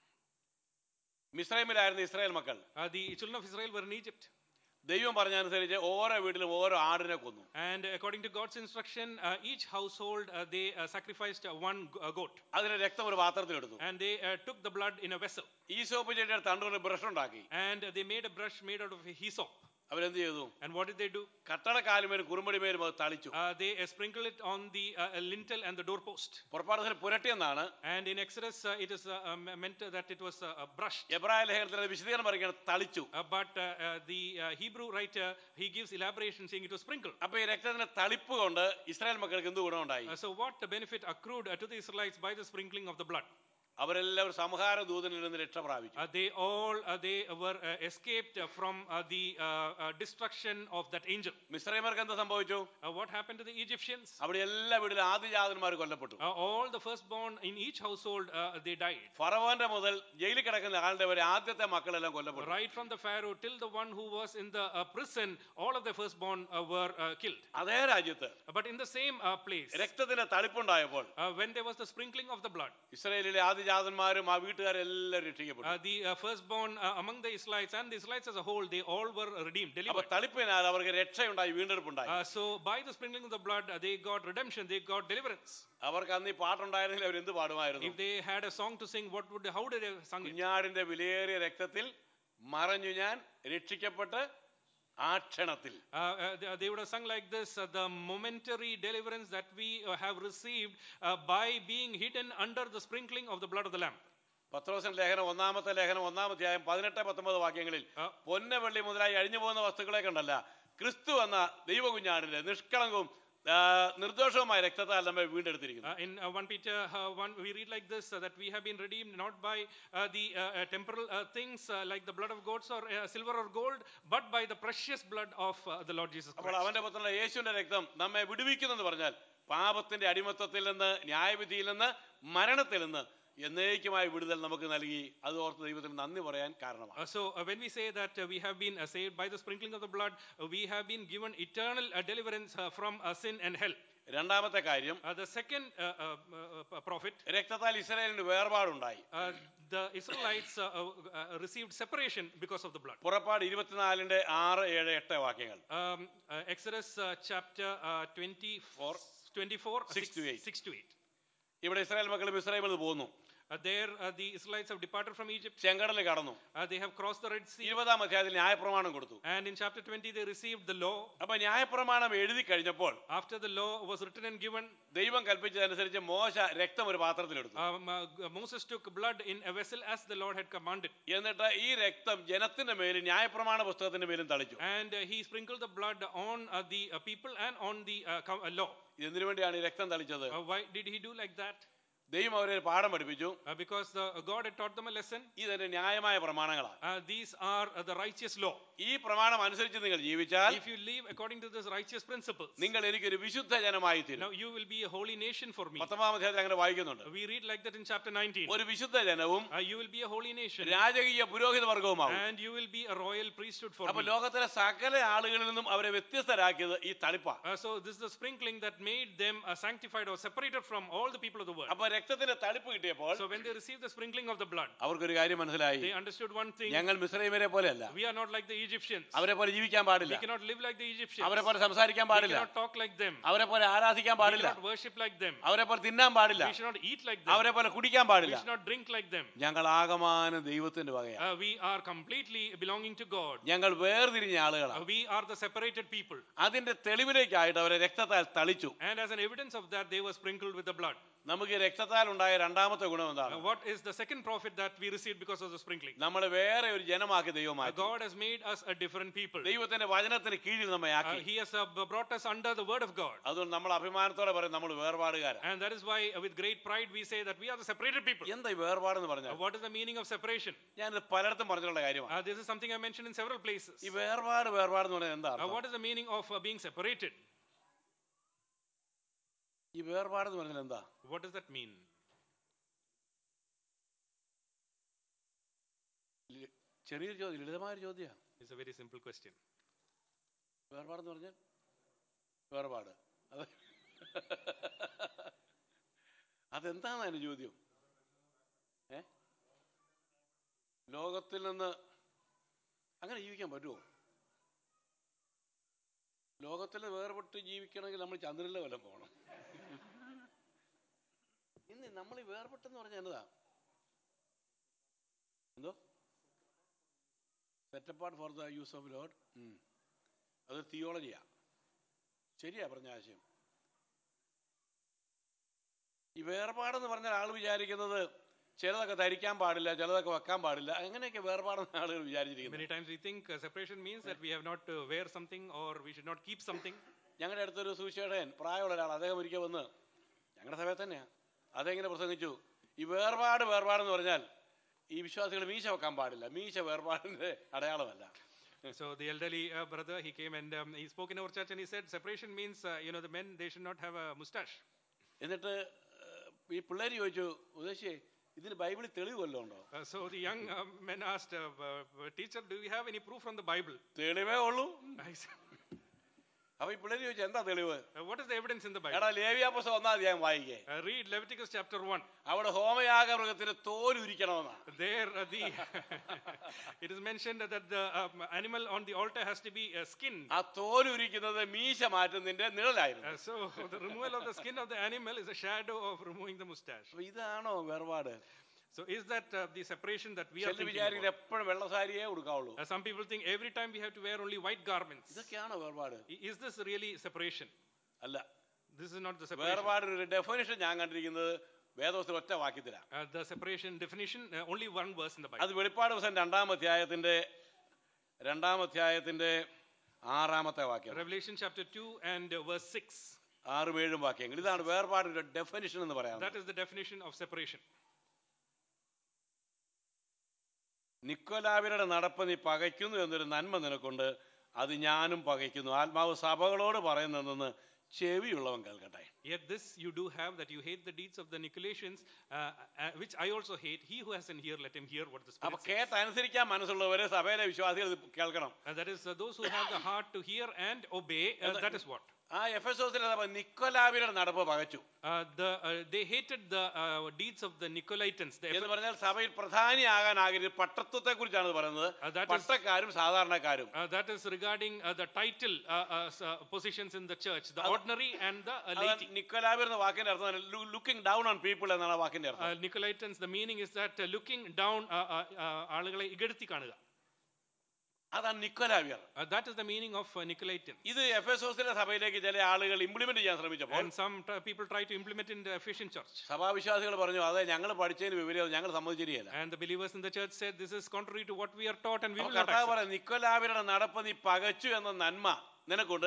മിസ്രൈമിലായിരുന്ന ഇസ്രായേൽ മക്കൾ Uh, the children of Israel were in Egypt. ദൈവം പറഞ്ഞനുസരിച്ച് ഓരോ വീട്ടിലും ഓരോ ആടിനെ കൊന്നു And according to God's instruction, uh, each household uh, they uh, sacrificed uh, one g- uh, goat. അതിന്റെ രക്തം ഒരു പാത്രത്തിലെടുത്തു And they uh, took the blood in a vessel. ഈ സോപ്പ് ചെടിയുടെ തണ്ടുകൊണ്ട് ബ്രഷ് ഉണ്ടാക്കി And they made a brush made out of a hyssop. അവരെന്ത് ചെയ്തു And what did they do? കട്ടടക്കാലുമേലും കുറുമ്പടിമേലും അത് തളിച്ചു Uh, they uh, sprinkled it on the uh, uh, lintel and the doorpost. പുറപ്പാടത്തിൽ പുരട്ടിയെന്നാണ് And in Exodus, uh, it is uh, um, meant that it was uh, uh, brushed. എബ്രായ ലേഖനത്തിൽ അത് വിശദീകരണം പറയുകയാണ് തളിച്ചു Uh, but uh, uh, the uh, Hebrew writer he gives elaboration saying it was sprinkled. അപ്പൊ ഈ രക്തത്തിന്റെ തളിപ്പ് കൊണ്ട് ഇസ്രായേൽ മക്കൾക്ക് എന്ത് ഗുണമുണ്ടായി Uh, so what benefit accrued uh, to the Israelites by the sprinkling of the blood? അവരെല്ലാവരും സംഹാര ദൂതനിൽ നിന്ന് രക്ഷ പ്രാപിച്ചു Uh, they all uh, they were uh, escaped uh, from uh, the uh, uh, destruction of that angel. മിസ്രൈമർക്ക് എന്ത് സംഭവിച്ചു Uh, what happened to the Egyptians? അവിടെ എല്ലാ വീട്ടിലും ആദ്യജാതന്മാർ കൊല്ലപ്പെട്ടു Uh, all the firstborn in each household uh, they died. ഫറവോന്റെ മുതൽ ജയിലിൽ കിടക്കുന്ന ആളുടെ വരെ ആദ്യത്തെ മക്കളെല്ലാം കൊല്ലപ്പെട്ടു Right from the Pharaoh till the one who was in the uh, prison, all of the firstborn uh, were uh, killed. അതേ രാജ്യത്ത് Uh, But in the same uh, place, രക്തത്തിന്റെ തളിപ്പുണ്ടായപ്പോൾ uh, when there was the sprinkling of the blood, ഇസ്രായേലിലെ ആദ്യജാതന്മാരും ആ വീട്ടുകാരെല്ലാം രക്ഷിക്കപ്പെട്ടു uh, the uh, firstborn uh, among the Israelites and the Israelites as a whole, they all were redeemed, അപ്പൊ delivered. തളിപ്പിനാൽ അവർക്ക് രക്ഷയുണ്ടായി വീണ്ടെടുപ്പുണ്ടായി Uh, so by the sprinkling of the blood, uh, they got redemption, they got deliverance. അവർക്ക് അന്ന് ഈ പാട്ടുണ്ടായിരുന്നെങ്കിൽ അവർ എന്ത് പാടുമായിരുന്നു If they had a song to sing, what would how did they sing it? കുഞ്ഞാടിന്റെ വിലയേറിയ രക്തത്തിൽ മറഞ്ഞു ഞാൻ രക്ഷിക്കപ്പെട്ട് ആ ക്ഷണത്തിൽ Uh, uh, they, they would have sung like this uh, the momentary deliverance that we uh, have received uh, by being hidden under the sprinkling of the blood of the Lamb. പത്രോസൻ ലേഖനം ഒന്നാമത്തെ ലേഖനം ഒന്നാമത്തെ ആയം പതിനെട്ട് പത്തൊമ്പത് വാക്യങ്ങളിൽ ആ. പൊന്ന വെള്ളി മുതലായി അഴിഞ്ഞു പോകുന്ന വസ്തുക്കളെ കണ്ടല്ല ക്രിസ്തു എന്ന ദൈവകുഞ്ഞാടിന്റെ നിഷ്കളങ്കവും ആ, നിർദോഷവുമായ രക്തത്താൽ നമ്മെ വീണ്ടെടുത്തിരിക്കുന്നു Uh, in uh, 1 Peter uh, 1, we read like this uh, that we have been redeemed not by uh, the uh, uh, temporal uh, things uh, like the blood of goats or uh, silver or gold, but by the precious blood of uh, the Lord Jesus അപ്പോൾ Christ. അവന്റെ പുത്രന്റെ യേശുവിന്റെ രക്തം നമ്മെ വിടുവിക്കുന്നെന്ന് പറഞ്ഞാൽ പാപത്തിന്റെ അടിമത്തത്തിൽ നിന്ന് ന്യായവിധിയിൽ നിന്ന് മരണത്തിൽ നിന്ന് എന്നേക്കുമായ വിടുതൽ നമുക്ക് നൽകി അത് ഓർത്ത് ദൈവത്തിന് നന്ദി പറയാൻ കാരണമാണ് Uh, so uh, when we say that uh, we have been uh, saved by the sprinkling of the blood, uh, we have been given eternal uh, deliverance uh, from uh, sin and hell. രണ്ടാമത്തെ കാര്യം Uh, the second uh, uh, uh, prophet, രക്തത്താൽ ഇസ്രായേലിന് വേർപാടുണ്ടായി uh, the Israelites uh, uh, uh, received separation because of the blood. പുറപ്പാട് ഇരുപത്തിനാലിന്റെ ആറ് ഏഴ് എട്ട് വാക്യങ്ങൾ Um, uh, Exodus uh, chapter uh, 24, 24 Six to eight. 6 to 8. ഇവിടെ ഇസ്രായേൽ മക്കൾ ഇസ്രായേലിൽ നിന്ന് പോന്നു Uh, there, uh, the Israelites have departed from Egypt. ചെങ്കടൽ കടന്നു Uh, they have crossed the Red Sea. ഇരുപതാം അധ്യായത്തിൽ ന്യായപ്രമാണം കൊടുത്തു And in chapter 20, they received the law. അപ്പൊ ന്യായപ്രമാണം എഴുതി കഴിഞ്ഞപ്പോൾ After the law was written and given, ദൈവം കൽപ്പിച്ചതനുസരിച്ച് മോശ രക്തം ഒരു പാത്രത്തിലെടുത്തു um, uh, Moses took blood in a vessel as the Lord had commanded. എന്നിട്ട് ഈ രക്തം ജനത്തിന്റെ മേലും ന്യായപ്രമാണ പുസ്തകത്തിന്റെ മേലും തളിച്ചു And uh, he sprinkled the blood on uh, the uh, people and on the uh, co- uh, law. എന്തിനു വേണ്ടിയാണ് ഈ രക്തം തളിച്ചത് Uh, why did he do like that? ദൈവം അവരെ ഒരു പാഠം പഠിപ്പിച്ചു uh, because the, God had taught them a lesson. ഇതെന്റെ ന്യായമായ പ്രമാണങ്ങളാണ് Uh, these are uh, the righteous law. ഈ പ്രമാണം അനുസരിച്ച് നിങ്ങൾ ജീവിച്ചാൽ If you live according to this righteous principles, നിങ്ങൾ എനിക്കൊരു വിശുദ്ധ ജനമായി തീരും now you will be a holy nation for me. പത്തൊമ്പതാം അധ്യായത്തിൽ അങ്ങനെ വായിക്കുന്നുണ്ട് We read like that in chapter 19. ഒരു വിശുദ്ധ ജനവും Uh, you will be a holy nation രാജകീയ പുരോഹിത വർഗവുമാവും and you will be a royal priesthood for അപ്പൊ me. ലോകത്തിലെ സകല ആളുകളിൽ നിന്നും അവരെ വ്യത്യസ്തരാക്കിയത് ഈ തളിപ്പാ Uh, so this is the sprinkling that made them uh, sanctified or separated from all the people of the world. അപ്പൊ രക്തത്തിന്റെ തളിപ്പ് കിട്ടിയപ്പോൾ So when they received the sprinkling of the blood, അവർക്കൊരു കാര്യം മനസ്സിലായി they understood one thing. ഞങ്ങൾ മിശ്രൈമരെ പോലെയല്ല We are not like the Egyptians. അവരെ പോലെ ജീവിക്കാൻ We പാടില്ല cannot live like the Egyptians. അവരെ പോലെ സംസാരിക്കാൻ We പാടില്ല cannot talk like them. അവരെ പോലെ ആരാധിക്കാൻ We പാടില്ല cannot worship like them. അവരെ പോലെ തിന്നാൻ പാടില്ല We should not eat like them. അവരെ പോലെ കുടിക്കാൻ We പാടില്ല should not drink like them. ഞങ്ങൾ ആകമാനം ദൈവത്തിന്റെ വകയാണ് Uh, we are completely belonging to God. ഞങ്ങൾ വേർതിരിഞ്ഞ Uh, ആളുകളാണ് we are the separated people. അതിന്റെ തെളിവിലേക്കായിട്ട് അവരെ രക്തത്താൽ തളിച്ചു And as an evidence of that, they were sprinkled with the blood. നമുക്ക് ഈ രക്തത്താൽ ഉണ്ടായ രണ്ടാമത്തെ ഗുണം എന്താണ് Uh, what is the second profit that we received because of the sprinkling? നമ്മൾ വേറെ ഒരു ജനമാക്കി Uh, ദൈവമാക്കി God has made us a different people. ദൈവത്തിന്റെ വചനത്തിന് കീഴിൽ നമ്മെ Uh, ആക്കി he has uh, b- brought us under the word of God. അതുകൊണ്ട് നമ്മൾ അഭിമാനത്തോടെ പറയും നമ്മൾ വേർപാടുകാരാണ് And that is why, uh, with great pride, we say that we are the separated people. എന്താ ഈ വേർപാടെന്ന് Uh, പറഞ്ഞാൽ what is the meaning of separation? ഞാനിത് പലയിടത്തും പറഞ്ഞിട്ടുള്ള കാര്യമാണ് Uh, this is something I mentioned in several places. ഈ വേർപാട് വേർപാട് എന്ന് പറഞ്ഞാൽ എന്താ Uh, അർത്ഥം? what is the meaning of uh, being separated? ഈ വേർപാട് എന്ന് പറഞ്ഞാൽ എന്താ What does that mean? ലി- ചെറിയൊരു ചോദ്യം ലളിതമായ ഒരു ചോദ്യമാണ് It's a very simple question. വേർപാടെന്ന് പറഞ്ഞാൽ വേർപാട് അത് അതെന്താണ് അതിന്റെ ചോദ്യം ഏ ലോകത്തിൽ നിന്ന് അങ്ങനെ ജീവിക്കാൻ പറ്റുമോ ലോകത്തിൽ വേർപെട്ട് ജീവിക്കണമെങ്കിൽ നമ്മൾ ചന്ദ്രനിലെ വല്ലതും പോകണം ഇന്ന് നമ്മൾ ഈ വേർപെട്ടെന്ന് പറഞ്ഞാൽ എന്നതാ എന്തോ set apart for the use of Lord അത് തിയോളജിയാ ശരിയാ പറഞ്ഞ ആശയം ഈ വേർപാടെന്ന് പറഞ്ഞാൽ ആൾ വിചാരിക്കുന്നത് ചിലതൊക്കെ ധരിക്കാൻ പാടില്ല ചിലതൊക്കെ വെക്കാൻ പാടില്ല അങ്ങനെയൊക്കെ വേർപാടെന്ന് ആളുകൾ വിചാരിച്ചിരിക്കുന്നത് Many times we think uh, separation means that we have not to wear something or we should not keep something. ഞങ്ങളുടെ അടുത്തൊരു സുവിശേഷൻ പ്രായമുള്ള ഒരാൾ അദ്ദേഹം ഒരിക്കൽ വന്ന് ഞങ്ങളുടെ സഭയിൽ തന്നെയാ അതെങ്ങനെ പ്രസംഗിച്ചു ഈ വേർപാട് വേർപാടെന്ന് പറഞ്ഞാൽ ഈ വിശ്വാസികൾ മീശ വെക്കാൻ പാടില്ല മീശ വേർപാടിന്റെ അടയാളമല്ല So the elderly uh, brother, he came and um, he spoke in our church and he said, separation means, uh, you know, the men, they should not have a mustache. എന്നിട്ട് ഏഹ്, ഈ പിള്ളേർ ചോദിച്ചു ഉദ്ദേശിയെ ഇതിന് ബൈബിളിൽ തെളിവ് വല്ലതും ഉണ്ടോ Uh, so the young uh, men asked, uh, uh, teacher, do you have any proof from the Bible? തെളിവേ ഉള്ളൂ I said, അപ്പൊ ഈ പിള്ളേർ ചോദിച്ചു എന്താ തെളിവ് uh, what is the evidence in the Bible? എടാ ലേവിയാപ്പുസ്തകം ഒന്നാം അധ്യായം വായിക്കേ Uh, read Leviticus chapter 1. അവിടെ ഹോമയാഗ മൃഗത്തിന് തോലുരിക്കണമെന്നാ There, uh, the it is mentioned that the um, animal on the altar has to be uh, skinned. ആ തോലുരിക്കുന്നത് മീശ മാറ്റുന്നതിന്റെ നിഴലായിരുന്നു Uh, so the removal of the skin of the animal is a shadow of removing the mustache. അപ്പൊ ഇതാണോ വേർപാട് So is that uh, the separation that we are ചിലർ thinking വിചാരിക്കുന്നത് about? എപ്പോഴും വെള്ളസാരിയേ കൊടുക്കാവുള്ളൂ Uh, some people think every time we have to wear only white garments. ഇതൊക്കെയാണോ വേർപാട് I- Is this really separation? അല്ല This is not the separation. വേർപാടിന് ഒരു ഡെഫിനിഷൻ ഞാൻ കണ്ടിരിക്കുന്നത് വേദവസ്ഥ ഒറ്റ വാക്യത്തിലാണ് Uh, the separation definition, uh, only one verse in the Bible. അത് വെളിപ്പാട് ദിവസം രണ്ടാം അധ്യായത്തിന്റെ രണ്ടാം അധ്യായത്തിന്റെ ആറാമത്തെ വാക്യം Revelation chapter 2 and uh, verse 6. ആറും ഏഴും വാക്യങ്ങൾ ഇതാണ് വേർപാടിന്റെ ഡെഫിനിഷൻ എന്ന് That പറയാം is the definition of separation. നിക്കോലാവിരുടെ നടപ്പ് നീ പകയ്ക്കുന്നു എന്നൊരു നന്മ നിനക്കുണ്ട് അത് ഞാനും പകയ്ക്കുന്നു ആത്മാവ് സഭകളോട് പറയുന്നതെന്ന് ചെവിയുള്ളവൻ കേൾക്കട്ടെ Yet this you do have that you hate the deeds of the Nicolaitans, uh, uh, which I also hate. He who has an ear, let him hear what the അപ്പൊ Spirit says. കേട്ടനുസരിക്കാൻ മനസ്സുള്ളവര് സഭയിലെ വിശ്വാസികൾ ഇത് കേൾക്കണം And that is uh, those who have the heart to hear and obey. Uh, that is what. ആ എഫ് എസ് ഓസിലെ സഭ നിക്കോലാവിരുടെ നടപ്പ് പകച്ചു Uh, the, uh, they hated the uh, deeds of the Nicolaitans. The എന്ന് പറഞ്ഞാൽ സഭയിൽ പ്രധാനിയാകാൻ ആഗ്രഹിച്ച പട്ടത്വത്തെ കുറിച്ചാണ് പറയുന്നത് Uh, that is- പട്ടക്കാരും സാധാരണക്കാരും Uh, that is regarding uh, the title uh, uh, s- uh, positions in the church, the ordinary and the uh, laity. നിക്കോലാവിർ എന്ന വാക്കിന്റെ അർത്ഥം ലുക്കിംഗ് ഡൗൺ ഓൺ പീപ്പിൾ എന്നാണ് ആ വാക്കിന്റെ അർത്ഥം Uh, Nicolaitans, the meaning is that uh, looking down uh, uh, uh, ആളുകളെ ഇകഴ്ത്തി കാണുക. അതാണ് നിക്കോലാവിയർ Uh, that is the meaning of uh, Nicolaitans. ഇത് എഫ് എസ് ഓസിലെ സഭയിലേക്ക് ചില ആളുകൾ ഇംപ്ലിമെന്റ് ചെയ്യാൻ ശ്രമിച്ചപ്പോൾ And some t- people try to implement in the Ephesian church. സഭാവിശ്വാസികൾ പറഞ്ഞു അതെ ഞങ്ങൾ പഠിച്ചതിന് വിപരീതം ഞങ്ങൾ സമ്മതിച്ചിരിക്കുകയില്ല And the believers in the church said, This is contrary to what we are taught and we അപ്പൊ will not കർത്താവ് accept. പറയാം നിക്കോലാവിയുടെ നടപ്പ് നീ പകച്ചു എന്ന നന്മ നിനക്കൊണ്ട്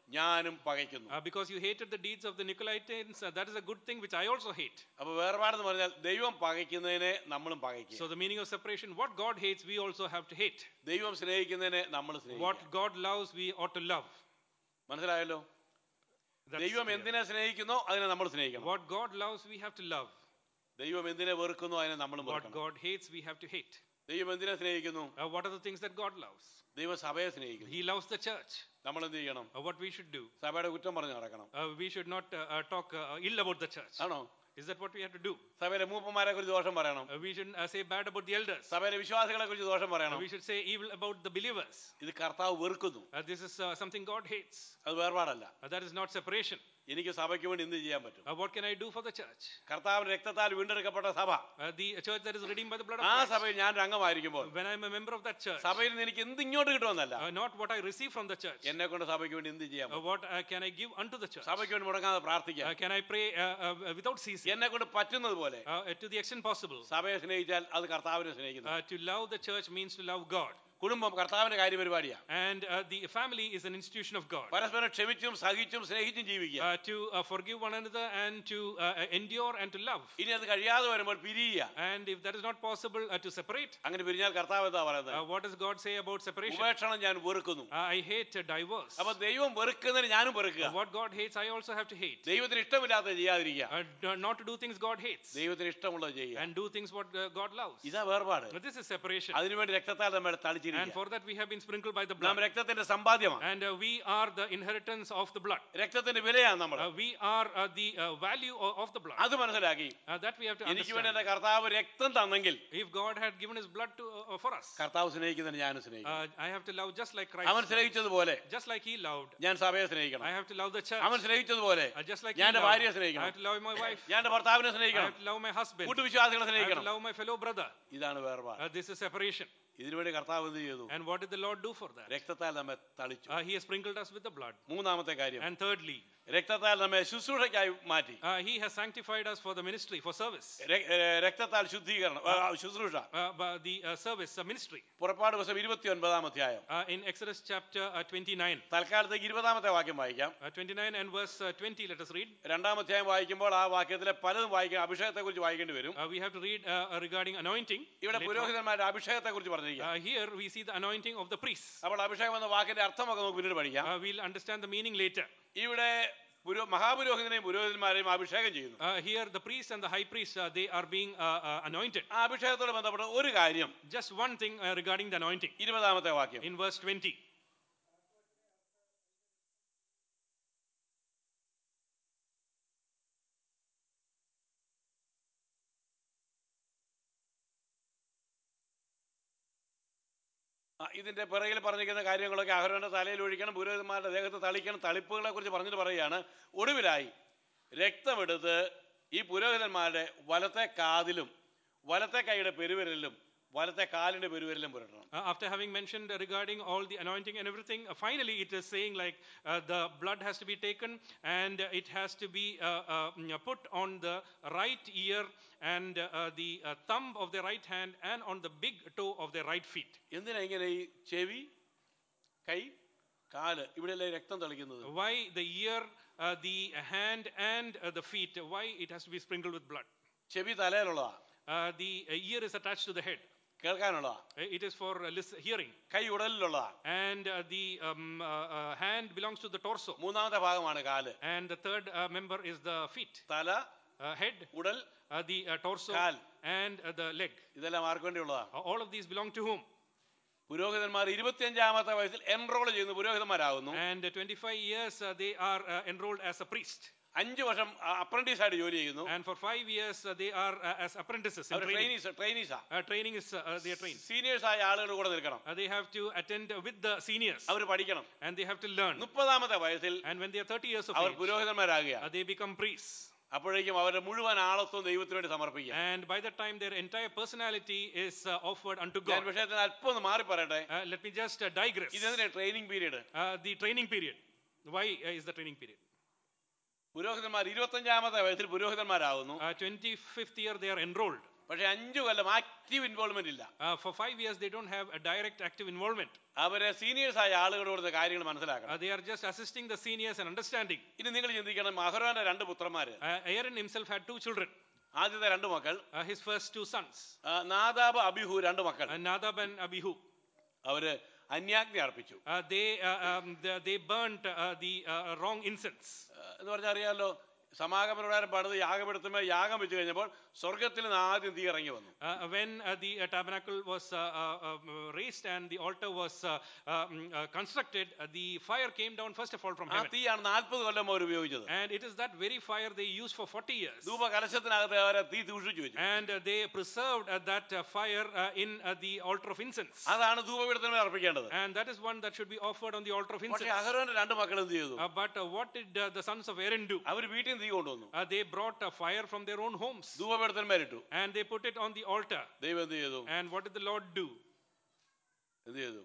ഞാനും പകയ്ക്കുന്നു Uh, because you hated the deeds of the Nicolaitans, uh, that is a good thing which I also hate. അപ്പൊ വേർപാടെന്ന് പറഞ്ഞാൽ ദൈവം പകയ്ക്കുന്നതിനെ നമ്മളും പകയ്ക്കുക So the meaning of separation, what God hates, we also have to hate. ദൈവം സ്നേഹിക്കുന്നതിനെ നമ്മൾ What സ്നേഹിക്കുക God loves, we ought to love. മനസ്സിലായല്ലോ That's ദൈവം clear. എന്തിനെ സ്നേഹിക്കുന്നോ അതിനെ നമ്മൾ സ്നേഹിക്കണം What God loves, we have to love. ദൈവം എന്തിനെ വെറുക്കുന്നോ അതിനെ നമ്മളും What വെറുക്കണം God hates, we have to hate. ദൈവം എന്തിനെ സ്നേഹിക്കുന്നു Uh, what are the things that God loves? ദൈവം സഭയെ സ്നേഹിക്കുന്നു He loves the church. നമ്മൾ എന്ത് ചെയ്യണം Uh, what we should do? സഭയുടെ കുറ്റം പറഞ്ഞ് നടക്കണം Uh, we should not uh, uh, talk uh, ill about the church. ആണോ Is that what we have to do? സഭയിലെ മൂപ്പന്മാരെ കുറിച്ച് ദോഷം പറയണം Uh, we shouldn't uh, say bad about the elders. സഭയിലെ വിശ്വാസികളെ കുറിച്ച് ദോഷം Uh, പറയണം we should say evil about the believers. ഇത് കർത്താവ് വെറുക്കുന്നു Uh, this is uh, something God hates. അത് വേർപാടല്ല Uh, that is not separation. എനിക്ക് സഭയ്ക്ക് വേണ്ടി എന്ത് ചെയ്യാൻ പറ്റും Uh, what can I do for the church? കർത്താവിന്റെ രക്തത്താൽ വീണ്ടെടുക്കപ്പെട്ട സഭ Uh, the church that is redeemed by the blood ആ of Christ. സഭയിൽ ഞാൻ ഒരു അംഗമായിരിക്കുമ്പോൾ When I am a member of that church, സഭയിൽ നിന്ന് എനിക്ക് എന്ത് ഇങ്ങോട്ട് കിട്ടുമെന്നല്ല uh, not what I receive from the church. എന്നെ കൊണ്ട് സഭയ്ക്ക് വേണ്ടി എന്ത് ചെയ്യാൻ Uh, പറ്റും what uh, can I give unto the church? സഭയ്ക്ക് വേണ്ടി മുടങ്ങാതെ പ്രാർത്ഥിക്കാം Uh, can I pray uh, uh, without ceasing? എന്നെ കൊണ്ട് പറ്റുന്നത് പോലെ Uh, to the extent possible. സഭയെ സ്നേഹിച്ചാൽ അത് കർത്താവിനെ സ്നേഹിക്കുന്നു Uh, to love the church means to love God. കുടുംബം കർത്താവിന്റെ കാര്യപരിപാടിയാണ് And uh, the family is an institution of God. പരസ്പരം ക്ഷമിച്ചും സഹിച്ചും സ്നേഹിച്ചും ജീവിക്കുക Uh, to uh, forgive one another and to uh, endure and to love. ഇനി അത് കഴിയാതെ വരുമ്പോൾ പിരിയുക And if that is not possible, uh, to separate. അങ്ങനെ പിരിഞ്ഞാൽ കർത്താവ് എന്താ പറയുന്നത് Uh, what does God say about separation? ഉപേക്ഷണം ഞാൻ വെറുക്കുന്നു Uh, I hate uh, divorce. അപ്പൊ ദൈവം വെറുക്കുന്നതിന് ഞാനും വെറുക്കുക Uh, what God hates, I also have to hate. ദൈവത്തിന് ഇഷ്ടമില്ലാത്ത ചെയ്യാതിരിക്കുക Uh, d- not to do things God hates. ദൈവത്തിന് ഇഷ്ടമുള്ളത് ചെയ്യുക And do things what uh, God loves. ഇതാ വേർപാട് But this is separation. അതിനുവേണ്ടി രക്തത്താൽ നമ്മൾ And തളിച്ചിരിക്കുക for that we have been sprinkled by the നാം blood. രക്തത്തിന്റെ സമ്പാദ്യമാണ് And uh, we are the inheritance of the blood. രക്തത്തിന്റെ വിലയാണ് നമ്മൾ Uh, we are uh, the uh, value of, of the blood. അത് മനസ്സിലാക്കി Uh, that we have to എനിക്ക് വേണ്ടി understand. എന്റെ കർത്താവ് രക്തം തന്നെങ്കിൽ If God had given His blood to uh, uh, for us, കർത്താവ് സ്നേഹിക്കുന്നതിന് ഞാനും സ്നേഹിക്കും uh, I have to love just like അവൻ Christ. loved. സ്നേഹിച്ചതുപോലെ Just like He loved, ഞാൻ സഭയെ സ്നേഹിക്കണം I have to love the church. അവൻ സ്നേഹിച്ചതുപോലെ Uh, just like ഞാൻ He എന്റെ loved, ഭാര്യയെ I സ്നേഹിക്കണം have to love my wife. ഞാൻ എന്റെ ഭർത്താവിനെ I സ്നേഹിക്കണം have to love my husband. കൂട്ടുവിശ്വാസികളെ I have to സ്നേഹിക്കണം love my fellow brother. ഇതാണ് വേർപാട് Uh, this is separation. ഇതിനുവേണ്ടി കർത്താവ് എന്ത് ചെയ്തു And what did the Lord do for that? രക്തത്താൽ നമ്മെ തളിച്ചു Uh, he has sprinkled us with the blood. മൂന്നാമത്തെ കാര്യം And thirdly, രക്തത്താൽ നമ്മെ ശുശ്രൂഷയ്ക്കായി മാറ്റി uh, He has sanctified us for the ministry, for service. ര- ഏ, രക്തത്താൽ ശുദ്ധീകരണം ആ, ശുശ്രൂഷ Uh, but the uh, service, uh, ministry. പുറപ്പാട് ദിവസം ഇരുപത്തി ഒൻപതാം അധ്യായം Uh, in Exodus chapter uh, 29. തൽക്കാലത്തേക്ക് ഇരുപതാമത്തെ വാക്യം വായിക്കാം Uh, 29 and verse uh, 20, let us read. രണ്ടാം അധ്യായം വായിക്കുമ്പോൾ ആ വാക്യത്തിലെ പലതും വായിക്കാൻ അഭിഷേകത്തെ കുറിച്ച് വായിക്കേണ്ടി വരും Uh, we have to read uh, uh, regarding anointing. ഇവിടെ later on. പുരോഹിതന്മാരുടെ അഭിഷേകത്തെ കുറിച്ച് പറഞ്ഞിരിക്കുക Uh, here we see the anointing of the priests. അപ്പോൾ അഭിഷേകം എന്ന വാക്കിന്റെ അർത്ഥമൊക്കെ നമുക്ക് പിന്നീട് പഠിക്കാം Uh, we'll understand the meaning later. ഇവിടെ പുരോ മഹാപുരോഹിതനെയും പുരോഹിതന്മാരെയും അഭിഷേകം ചെയ്യുന്നു Uh, here, the priest and the high priest, uh, they are being uh, uh, anointed. ആ അഭിഷേകത്തോട് ബന്ധപ്പെട്ട ഒരു കാര്യം Just one thing uh, regarding the anointing. ഇരുപതാമത്തെ വാക്യം In verse 20. ആ, ഇതിന്റെ പിറകിൽ പറഞ്ഞിരിക്കുന്ന കാര്യങ്ങളൊക്കെ അഹരോന്റെ തലയിൽ ഒഴിക്കണം പുരോഹിതന്മാരുടെ ദേഹത്ത് തളിക്കണം തളിപ്പുകളെ കുറിച്ച് പറഞ്ഞിട്ട് പറയുകയാണ് ഒടുവിലായി രക്തമെടുത്ത് ഈ പുരോഹിതന്മാരുടെ വലത്തെ കാതിലും വലത്തെ കൈയുടെ പെരുവിരലിലും വലത്തെ കാലിന്റെ പെരുവിരലിലും പുരട്ടണം Uh, after having mentioned regarding all the anointing and everything, uh, finally it is saying like uh, the blood has to be taken and uh, it has to be uh, uh, mm, put on the right ear and uh, uh, the uh, thumb of the right hand and on the big toe of the right feet. എന്തിനാ ഇങ്ങനെ ഈ ചെവി കൈ കാല് ഇവിടെയല്ലേ രക്തം തളിക്കുന്നത് Why the ear, uh, the hand and uh, the feet, why it has to be sprinkled with blood? ചെവി തലയിലുള്ളതാ Uh, the uh, ear is attached to the head. കേൾക്കാനുള്ളതാ Uh, It is for uh, lis- hearing. കൈ ഉടലിലുള്ളതാ And uh, the um, uh, uh, hand belongs to the torso. മൂന്നാമത്തെ ഭാഗമാണ് കാല് And the third uh, member is the feet. തല Uh, head, ഉടൽ uh, the uh, torso, കാൽ. and uh, the leg. ഇതെല്ലാം ആർക്ക് വേണ്ടിയുള്ളതാ Uh, all of these belong to whom? പുരോഹിതന്മാർ ഇരുപത്തിയഞ്ചാമത്തെ വയസ്സിൽ എൻറോൾ ചെയ്യുന്ന പുരോഹിതന്മാരാകുന്നു And uh, 25 years uh, they are uh, enrolled as a priest. അഞ്ചു വർഷം അപ്രന്റീസ് ആയിട്ട് ജോലി ചെയ്യുന്നു And for five years uh, they are uh, as apprentices in അവർ training. ട്രെയിനീസ് ട്രെയിനീസാ Uh, training is uh, uh, they are trained. Seniors ആയ ആളുകൾ കൂടെ നിൽക്കണം Uh, they have to attend uh, with the seniors അവർ പഠിക്കണം and they have to learn. മുപ്പതാമത്തെ വയസ്സിൽ And when they are 30 years of our age, പുരോഹിതന്മാരാകുക uh, they become priests. അപ്പോഴേക്കും അവരുടെ മുഴുവൻ ആളത്വം ദൈവത്തിന് വേണ്ടി സമർപ്പിക്കുക And by that time, their entire personality is uh, offered unto ഞാൻ God. വിഷയത്തിന് അല്പം ഒന്ന് മാറി പറയട്ടെ Uh, let me just uh, digress. ഇതെന്തിനാ training period Uh, the training period. Why uh, is the training period? പുരോഹിതന്മാർ ഇരുപത്തഞ്ചാമത്തെ വയസ്സിൽ പുരോഹിതന്മാരാകുന്നു Uh, 25th year they are enrolled. പക്ഷെ അഞ്ചു കൊല്ലം ആക്റ്റീവ് ഇൻവോൾവ്മെന്റ് ഇല്ല Uh, for five years, they don't have a direct active involvement. അവരെ സീനിയേഴ്സ് ആയ ആളുകളോട് കാര്യങ്ങൾ മനസ്സിലാക്കണം Uh, they are just assisting the seniors and understanding. ഇനി നിങ്ങൾ ചിന്തിക്കണം അഹ്റോന്റെ രണ്ട് പുത്രന്മാര് Uh, Aaron himself had two children, ആദ്യത്തെ രണ്ട് മക്കൾ uh, his first two sons, ആ, നാദാബ് അബിഹു രണ്ട് മക്കൾ uh, Nadab and Abihu. അവര് അന്യാഗ്നി അർപ്പിച്ചു Uh, they, uh, um, the, they burnt uh, the uh, wrong incense. ആ, എന്ന് പറഞ്ഞാൽ അറിയാമല്ലോ സമാഗമനോടാരം പണിത് യാഗമെടുത്തുമ്പോൾ യാഗം വെച്ച് കഴിഞ്ഞപ്പോൾ സ്വർഗത്തിൽ നിന്ന് ആദ്യം തീ ഇറങ്ങി വന്നു Uh, when uh, the uh, tabernacle was uh, uh, um, raised and the altar was uh, um, uh, constructed, uh, the fire came down first of all from ആ heaven. തീയാണ് നാൽപ്പത് കൊല്ലം അവർ ഉപയോഗിച്ചത് And it is that very fire they used for 40 years. ധൂപ കലശത്തിനകത്ത് അവരെ തീ സൂക്ഷിച്ചു വെച്ചു And uh, they preserved uh, that uh, fire uh, in uh, the altar of incense. അതാണ് ധൂപപീഠത്തിന് അർപ്പിക്കേണ്ടത് And that is one that should be offered on the altar of പക്ഷെ incense. അഹരോന്റെ രണ്ട് മക്കൾ എന്ത് ചെയ്തു Uh, but uh, what did uh, the sons of Aaron do? അവർ വീട്ടിൽ നിന്ന് തീ കൊണ്ടുവന്നു Uh, they brought uh, fire from their own homes ധൂപപീഠത്തിന്മേലിട്ടു and they put it on the altar. ദൈവം എന്ത് ചെയ്തു And what did the Lord do? എന്ത് ചെയ്തു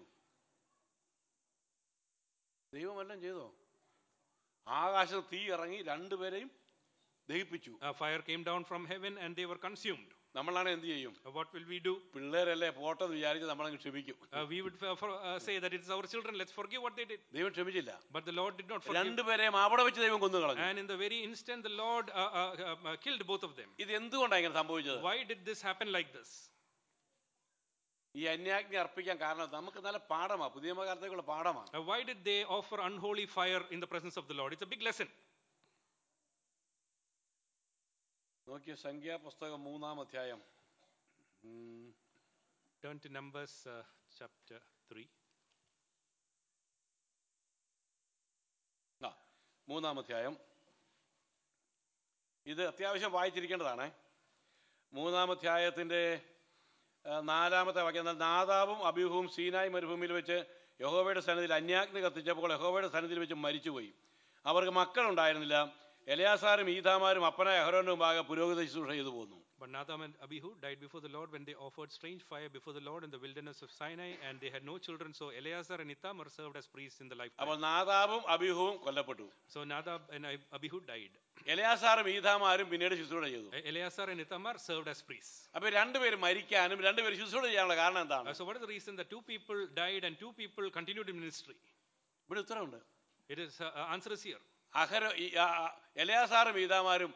ദൈവമെല്ലാം ചെയ്തോ ആകാശത്ത് തീ ഇറങ്ങി രണ്ടുപേരെയും ദഹിപ്പിച്ചു Uh, fire came down from heaven and they were consumed. നമ്മളാണ് എന്ത് ചെയ്യും Uh, what will we do? പിള്ളേരല്ലേ പോട്ടെന്ന് വിചാരിച്ച് നമ്മളങ്ങ് ക്ഷമിക്കും Uh, we would uh, for, uh, say that it is our children, let's forgive what they did. ദൈവം ക്ഷമിച്ചില്ല But the Lord did not forgive. രണ്ടുപേരെയും അവിടെ വെച്ച് ദൈവം കൊന്നു കളഞ്ഞു And in the very instant, the Lord uh, uh, uh, uh, killed both of them. ഇത് എന്തുകൊണ്ടാണ് ഇങ്ങനെ സംഭവിച്ചത് Why did this happen like this? ഈ അന്യാഗ്നി അർപ്പിക്കാൻ കാരണം നമുക്ക് നല്ല പാഠമാണ് പുതിയ കാലത്തേക്കുള്ള പാഠമാണ് Uh, why did they offer unholy fire in the presence of the Lord? It's a big lesson. നോക്കിയ സംഖ്യാപുസ്തകം മൂന്നാം അധ്യായം ഉം, Turn to Numbers uh, chapter 3. ആ മൂന്നാം അധ്യായം ഇത് അത്യാവശ്യം വായിച്ചിരിക്കേണ്ടതാണ് മൂന്നാം അധ്യായത്തിൻ്റെ ആ, നാലാമത്തെ വാക്യം എന്നാൽ നാദാവും അബിഹുവും സീനായ് മരുഭൂമിയിൽ വെച്ച് യഹോവയുടെ സന്നിധിയിൽ അന്യാഗ്നി കത്തിച്ചപ്പോൾ യഹോവയുടെ സന്നിധിയിൽ വെച്ച് മരിച്ചുപോയി അവർക്ക് മക്കളുണ്ടായിരുന്നില്ല എലയാസാറും ഈതാമാരും അപ്പനായ അഹരോന്റെ മുമ്പാകെ പുരോഗതി ശുശ്രൂഷ ചെയ്തു പോന്നു But Nadab and Abihu died before the Lord when they offered strange fire before the Lord in the wilderness of Sinai, and they had no children. So Eleazar and Ithamar served as priests in the lifetime. അപ്പോൾ നാദാവും അബിഹുവും കൊല്ലപ്പെട്ടു So Nadab and Ab- Abihu died. എലയാസാറും ഈതാമാരും പിന്നീട് ശുശ്രൂഷ ചെയ്തു E- Eleazar and Ithamar served as priests. അപ്പോൾ രണ്ടുപേരും മരിക്കാനും രണ്ടുപേരും ശുശ്രൂഷ ചെയ്യാനുള്ള കാരണം എന്താണ് Uh, so what is the reason that two people died and two people continued in ministry? ഇവിടെ ഉത്തരവുണ്ട് It is uh, uh, answer is here. അഹരോ ഈ, ആ, ആ, എലയാസാറും ഈതാമാരും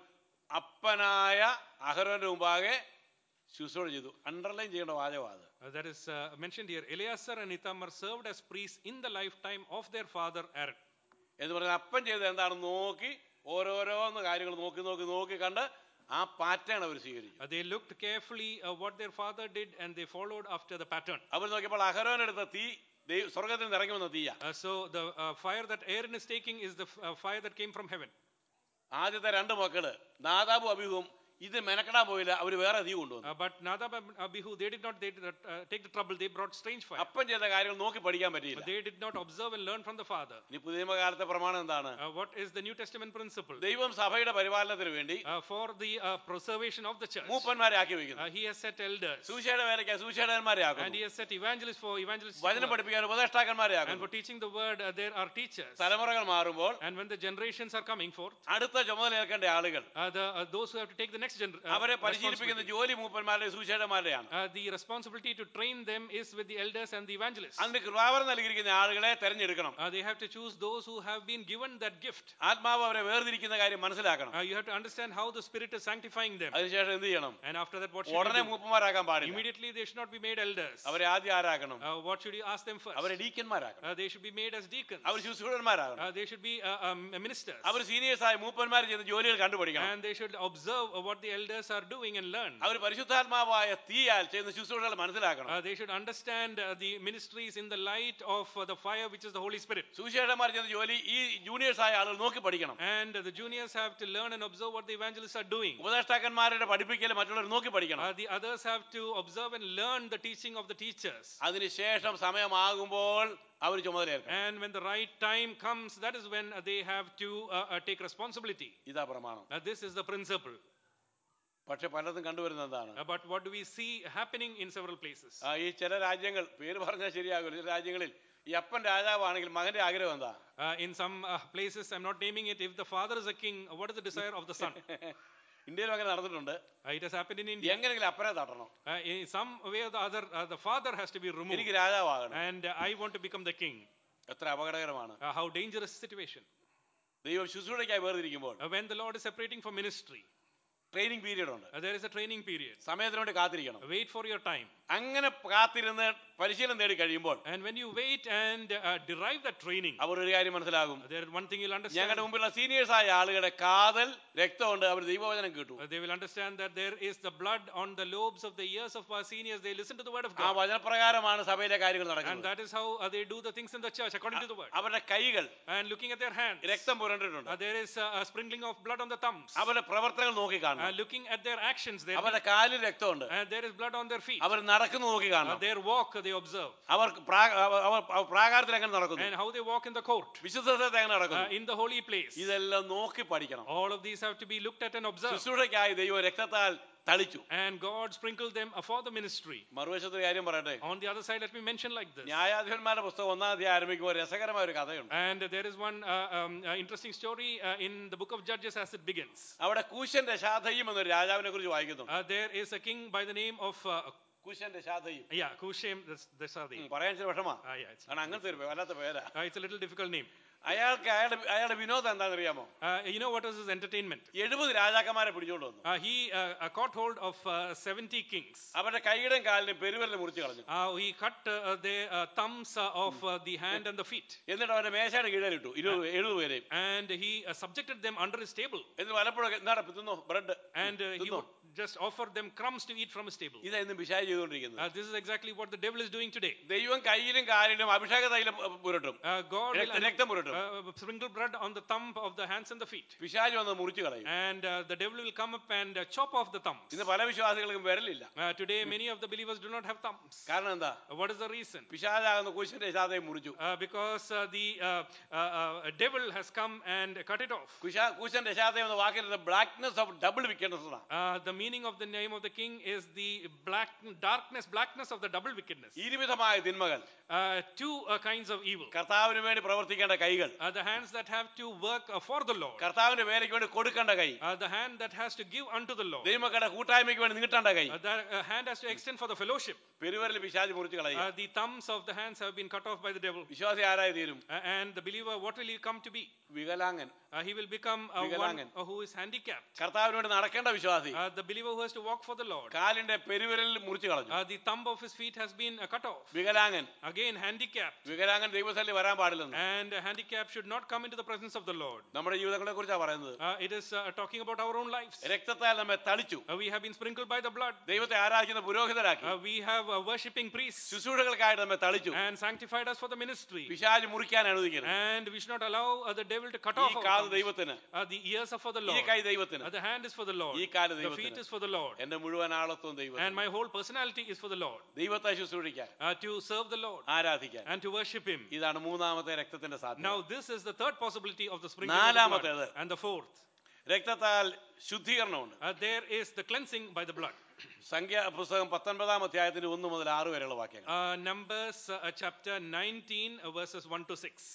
അപ്പനായ അഹരോന്റെ മുമ്പാകെ ശുശ്രൂഷ ചെയ്തു അണ്ടർലൈൻ ചെയ്യേണ്ട വാചകമാണ് അത് Uh, that is uh, mentioned here. Eleazar and Ithamar served as priests in the lifetime of their father Aaron. എന്ന് പറഞ്ഞാൽ അപ്പൻ ചെയ്തത് എന്താണെന്ന് നോക്കി ഓരോരോന്ന് കാര്യങ്ങൾ നോക്കി നോക്കി നോക്കി കണ്ട് ആ പാറ്റേൺ അവർ സ്വീകരിച്ചു Uh, they looked carefully uh, what their father did and they followed after the pattern. അവർ നോക്കിയപ്പോൾ അഹരോനെടുത്ത തീ ദൈവ- സ്വർഗത്തിൽ നിന്ന് ഇറങ്ങി വന്ന തീയ Uh, so the uh, fire that Aaron is taking is the f- uh, fire that came from heaven. ആദ്യത്തെ രണ്ട് മക്കള് നാദാബും അഭിവും ഇത് മെനക്കെടാൻ പോയില്ല അവർ വേറെ തീ കൊണ്ടുവന്നു Uh, but Nadab and Abihu, they did not they did not, uh, take the trouble. They brought strange fire. അപ്പൻ ചെയ്ത കാര്യങ്ങൾ നോക്കി പഠിക്കാൻ പറ്റിയില്ല They did not observe and learn from the father. ഇനി പുതിയ കാലത്തെ പ്രമാണം എന്താണ് Uh, what is the New Testament principle? ദൈവം സഭയുടെ പരിപാലനത്തിന് വേണ്ടി Uh, for the uh, preservation of the church, മൂപ്പന്മാരെ ആക്കി വെക്കുന്നു uh, he has set elders സൂചിയുടെ വേലയ്ക്ക് സൂചിടന്മാരെ and ആക്കുന്നു he has set evangelists for evangelists. വചനം പഠിപ്പിക്കാൻ ഉപദേഷ്ടാക്കന്മാരെ And ആക്കുന്നു for teaching the word, uh, there are teachers. തലമുറകൾ മാറുമ്പോൾ And when the generations are coming forth, അടുത്ത ചുമതലയേൽക്കേണ്ട ആളുകൾ uh, the, uh, those who have to take the next generation, അവരെ പരിശീലിപ്പിക്കുന്ന ജോലി മൂപ്പന്മാരുടെ സൂചിടന്മാരുടെയാണ് Uh, the responsibility to train them is with the elders and the evangelists. അതിന് കൃപാവരം നൽകിയിരിക്കുന്ന ആളുകളെ തെരഞ്ഞെടുക്കണം Uh, they have to choose those who have been given that gift. ആത്മാവ് അവരെ വേർതിരിക്കുന്ന കാര്യം മനസ്സിലാക്കണം Uh, you have to understand how the Spirit is sanctifying them. അതിനുശേഷം എന്ത് ചെയ്യണം And after that, what should ഉടനെ you do? മൂപ്പന്മാരാക്കാൻ പാടില്ല Immediately, they should not be made elders. അവരെ ആദ്യം ആരാക്കണം Uh, what should you ask them first? അവരെ ഡീക്കന്മാരാക്കണം Uh, they should be made as deacons. അവർ ശുശ്രൂഷന്മാരാകണം Uh, they should be uh, um, ministers. അവർ സീനിയേഴ്സ് ആയ മൂപ്പന്മാർ ചെയ്യുന്ന ജോലികൾ കണ്ടുപിടിക്കണം And they should observe uh, what the elders are doing and learn. അവർ പരിശുദ്ധാത്മാവായ തീയാൽ ചെയ്യുന്ന ശുശ്രൂഷകൾ മനസ്സിലാക്കണം Uh, they should understand uh, the ministries in the light of uh, the fire which is the Holy Spirit. സുവിശേഷന്മാർ ചെയ്യുന്ന ജോലി ഈ ജൂനിയേഴ്സ് ആയ ആളുകൾ നോക്കി പഠിക്കണം And uh, the juniors have to learn and observe what the evangelists are doing. ഉപദേഷ്ടാക്കന്മാരുടെ പഠിപ്പിക്കൽ മറ്റുള്ളവർ നോക്കി പഠിക്കണം Uh, the others have to observe and learn the teaching of the teachers. അതിനുശേഷം സമയമാകുമ്പോൾ അവർ ചുമതലയേൽക്കണം And when the right time comes, that is when uh, they have to uh, uh, take responsibility. ഇതാ പ്രമാണം Uh, this is the principle. പക്ഷെ പലതും കണ്ടുവരുന്നത് എന്താണ് Uh, but what do we see happening in several places? ആ, ഈ ചില രാജ്യങ്ങൾ പേര് പറഞ്ഞാൽ ശരിയാകില്ല ചില രാജ്യങ്ങളിൽ ഈ അപ്പൻ രാജാവാണെങ്കിൽ മകന്റെ ആഗ്രഹം എന്താ Uh, in some uh, places, I'm not naming it, if the father is a king, what is the desire of the son? ഇന്ത്യയിലും അങ്ങനെ നടന്നിട്ടുണ്ട് Uh, it has happened in India. എങ്ങനെങ്കിലും അപ്പനെ തട്ടണം Uh, in some way or the other, uh, the father has to be removed. എനിക്ക് രാജാവാകണം And uh, I want to become the king. എത്ര അപകടകരമാണ് Uh, how dangerous situation. ദൈവം ശുശ്രൂഷയ്ക്കായി വേർതിരിക്കുമ്പോൾ Uh, when the Lord is separating for ministry, training period ഉണ്ട് uh, there is a training period. സമയത്തിന് വേണ്ടി കാത്തിരിക്കണം Uh, wait for your time. അങ്ങനെ കാത്തിരുന്ന് പരിശീലനം നേടി കഴിയുമ്പോൾ And when you wait and uh, derive that training, അവർ ഒരു കാര്യം മനസ്സിലാകും uh, there one thing you'll understand. ഞങ്ങളുടെ മുമ്പിലുള്ള സീനിയേഴ്സ് ആയ ആളുകളുടെ കാതൽ രക്തമുണ്ട് അവർ ദൈവവചനം കേട്ടു Uh, they will understand that there is the blood on the lobes of the ears of our seniors. They listen to the word of ആ God. വചനപ്രകാരമാണ് സഭയിലെ കാര്യങ്ങൾ And നടക്കുന്നത് that is how uh, they do the things in the church according to the word. അവരുടെ കൈകൾ And looking at their hands, രക്തം പുരണ്ടിട്ടുണ്ട് uh, there is uh, a sprinkling of blood on the thumbs. അവരുടെ പ്രവർത്തനങ്ങൾ നോക്കി Uh, കാണണം looking at their actions, their അവരുടെ കാലിൽ രക്തമുണ്ട് uh, there is blood on their feet. അവർ നടക്കുന്നു നോക്കി Uh, കാണണം their walk, they observe. അവർ പ്രാ- അവർ അവർ പ്രാകാരത്തിൽ എങ്ങനെ നടക്കുന്നു And how they walk in the court, വിശുദ്ധത്തെ എങ്ങനെ uh, നടക്കുന്നു in the holy place. ഇതെല്ലാം നോക്കി പഠിക്കണം All of these have to be looked at and observed. ശുശ്രൂഷയ്ക്കായി ദൈവം രക്തത്താൽ തളിച്ചു And God sprinkled them uh, for the ministry. മറുവശത്ത് കാര്യം പറയട്ടെ On the other side, let me mention like this. ന്യായാധിപന്മാരുടെ പുസ്തകം ഒന്നാം അധ്യായം ആരംഭിക്കുമ്പോൾ രസകരമായ ഒരു കഥയുണ്ട് And there is one uh, um, uh, interesting story uh, in the book of Judges as it begins. അവിടെ കൂശന്റെ ശാതയും എന്നൊരു രാജാവിനെ കുറിച്ച് വായിക്കുന്നുണ്ട് Uh, there is a king by the name of, uh, കൂശന്റെ ശാതയും yeah, Kushem Desadi. ഉം, പറയാൻ ചില വിഷമാ Uh, yeah, it's, കാരണം അങ്ങനത്തെ ഒരു പേ- വല്ലാത്ത പേരാ uh, it's a little difficult name. അയാൾക്ക് അയാളുടെ അയാളുടെ വിനോദം എന്താണെന്നറിയാമോ Uh, you know what was his entertainment? എഴുപത് രാജാക്കന്മാരെ പിടിച്ചോണ്ട് വന്നു Uh, he uh, uh, caught hold of uh, 70 kings. അവരുടെ കൈയുടെയും കാലിനെയും പെരുവരലും മുറിച്ച് കളഞ്ഞു Uh, he cut uh, uh, their uh, thumbs uh, of uh, the hand and the feet. എന്നിട്ട് അവന്റെ മേശയുടെ കീഴിലിട്ടു ഇരുപത് എഴുപത് പേരെയും And he uh, subjected them under his table. എന്നിട്ട് വലപ്പോഴും എന്താടാ തിന്നോ bread And uh, he would just offer them crumbs to eat from his table. ഇതായിരുന്നു പിശാച് ചെയ്തുകൊണ്ടിരിക്കുന്നത് Uh, this is exactly what the devil is doing today. ദൈവം കയ്യിലും കാലിലും അഭിഷേക തൈലം അഹ്, പുരട്ടും Uh, God will രക്ത- രക്തം പുരട്ടും uh, sprinkle blood on the thumb of the hands and the feet. പിശാച് വന്ന് മുറിച്ചു കളയും And uh, the devil will come up and uh, chop off the thumbs. ഇന്ന് പല വിശ്വാസികൾക്കും വിരലില്ല Uh, today, many of the believers do not have thumbs. കാരണം എന്താ Uh, what is the reason? പിശാചാകുന്ന കുശന്റെ ശാതയും മുറിച്ചു Uh, because uh, the uh, uh, uh, devil has come and cut it off. കുശാ കൂശന്റെ ശാതയും എന്ന വാക്കിന്റെ ബ്ലാക്ക്നെസ് ഓഫ് ഡബിൾ വിക്കറ്റ്നസ് എന്നാണ് Uh, the meaning of the name of the king is the black darkness, blackness of the double wickedness. ഇരുവിധമായ തിന്മകൾ Uh, two uh, kinds of evil. കർത്താവിന് വേണ്ടി പ്രവർത്തിക്കേണ്ട കൈകൾ Uh, the hands that have to work uh, for the Lord. കർത്താവിന്റെ വേലയ്ക്ക് വേണ്ടി കൊടുക്കേണ്ട കൈ Uh, the hand that has to give unto the Lord. ദൈവമക്കളുടെ കൂട്ടായ്മയ്ക്ക് വേണ്ടി നീട്ടേണ്ട കൈ Uh, the uh, hand has to extend for the fellowship. പെരുവരൽ പിശാച് മുറിച്ച് കളയുക Uh, the thumbs of the hands have been cut off by the devil. വിശ്വാസി ആരായി തീരും Uh, and the believer, what will he come to be? വികലാംഗൻ Uh, he will become uh, one Vigalangan. uh, who is handicapped. കർത്താവിന് വേണ്ടി നടക്കേണ്ട വിശ്വാസി Uh, the believer who has to walk for the Lord. കാലിന്റെ പെരുവിരൽ മുറിച്ചു കളഞ്ഞു Uh, the thumb of his feet has been uh, cut off. വികലാംഗൻ Again, handicapped. വികലാംഗൻ ദൈവസ്ഥലിൽ വരാൻ പാടില്ലെന്ന് And a handicap should not come into the presence of the Lord. നമ്മുടെ ജീവിതങ്ങളെ കുറിച്ചാണ് പറയുന്നത് Uh, it is uh, talking about our own lives. രക്തത്താൽ നമ്മെ തളിച്ചു Uh, we have been sprinkled by the blood. ദൈവത്തെ ആരാധിക്കുന്ന പുരോഹിതരാക്കി Uh, we have uh, worshipping priests ശുശ്രൂഷകൾക്കായിട്ട് നമ്മെ തളിച്ചു and sanctified us for the ministry. പിശാജ് മുറിക്കാൻ അനുവദിക്കണം And we should not allow uh, the devil to cut ഈ off our കാത് thumbs. ദൈവത്തിന് Uh, the ears are for the ഈ Lord. കൈ ദൈവത്തിന് Uh, the hand is for the Lord. ഈ കാല് The ദൈവത്തിന്. feet is for the Lord. എന്റെ മുഴുവൻ ആളത്വം And ദൈവത്തിന് my whole personality is for the Lord. ദൈവത്തെ ശുശ്രൂഷിക്കാൻ Uh, to serve the Lord ആരാധിക്കാൻ and to worship Him. ഇതാണ് മൂന്നാമത്തെ രക്തത്തിന്റെ സാധ്യത Now, this is the third possibility of the sprinkling of the നാലാമത്തേത്. blood. And the fourth, രക്തത്താൽ ശുദ്ധീകരണമുണ്ട് uh, there is the cleansing by the blood. സംഖ്യ പുസ്തകം പത്തൊൻപതാം അധ്യായത്തിന്റെ ഒന്ന് മുതൽ ആറ് വരെയുള്ള വാക്യങ്ങൾ Uh, Numbers uh, uh, chapter 19, uh, verses 1 to 6.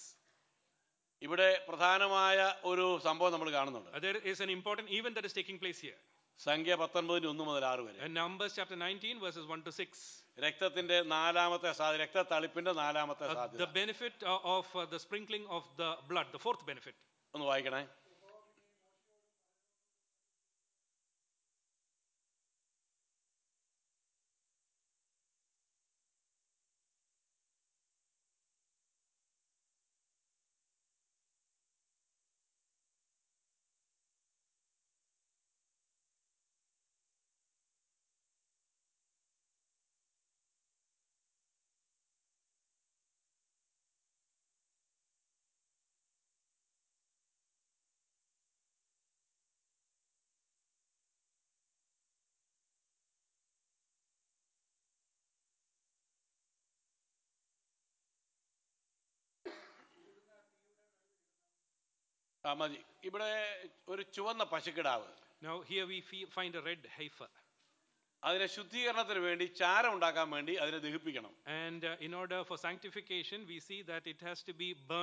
ഇവിടെ പ്രധാനമായ ഒരു സംഭവം നമ്മൾ കാണുന്നുണ്ട് Uh, there is an important event that is taking place here. സംഖ്യ പത്തൊൻപതിന് ഒന്ന് മുതൽ ആറ് വരെ Uh, Numbers chapter 19, verses 1 to 6. രക്തത്തിന്റെ നാലാമത്തെ സാധ്യത രക്തത്തളിപ്പിന്റെ നാലാമത്തെ Uh, സാധ്യത the benefit uh, of uh, the sprinkling of the blood, the fourth benefit. ഒന്ന് വായിക്കണേ ആ മതി ഇവിടെ ഒരു ചുവന്ന പശുക്കിടാവ് Now, here we fee- find a red heifer. അതിനെ ശുദ്ധീകരണത്തിന് വേണ്ടി ചാരം ഉണ്ടാക്കാൻ വേണ്ടി അതിനെ ദഹിപ്പിക്കണം And uh, in order for sanctification, we see that it has to be burnt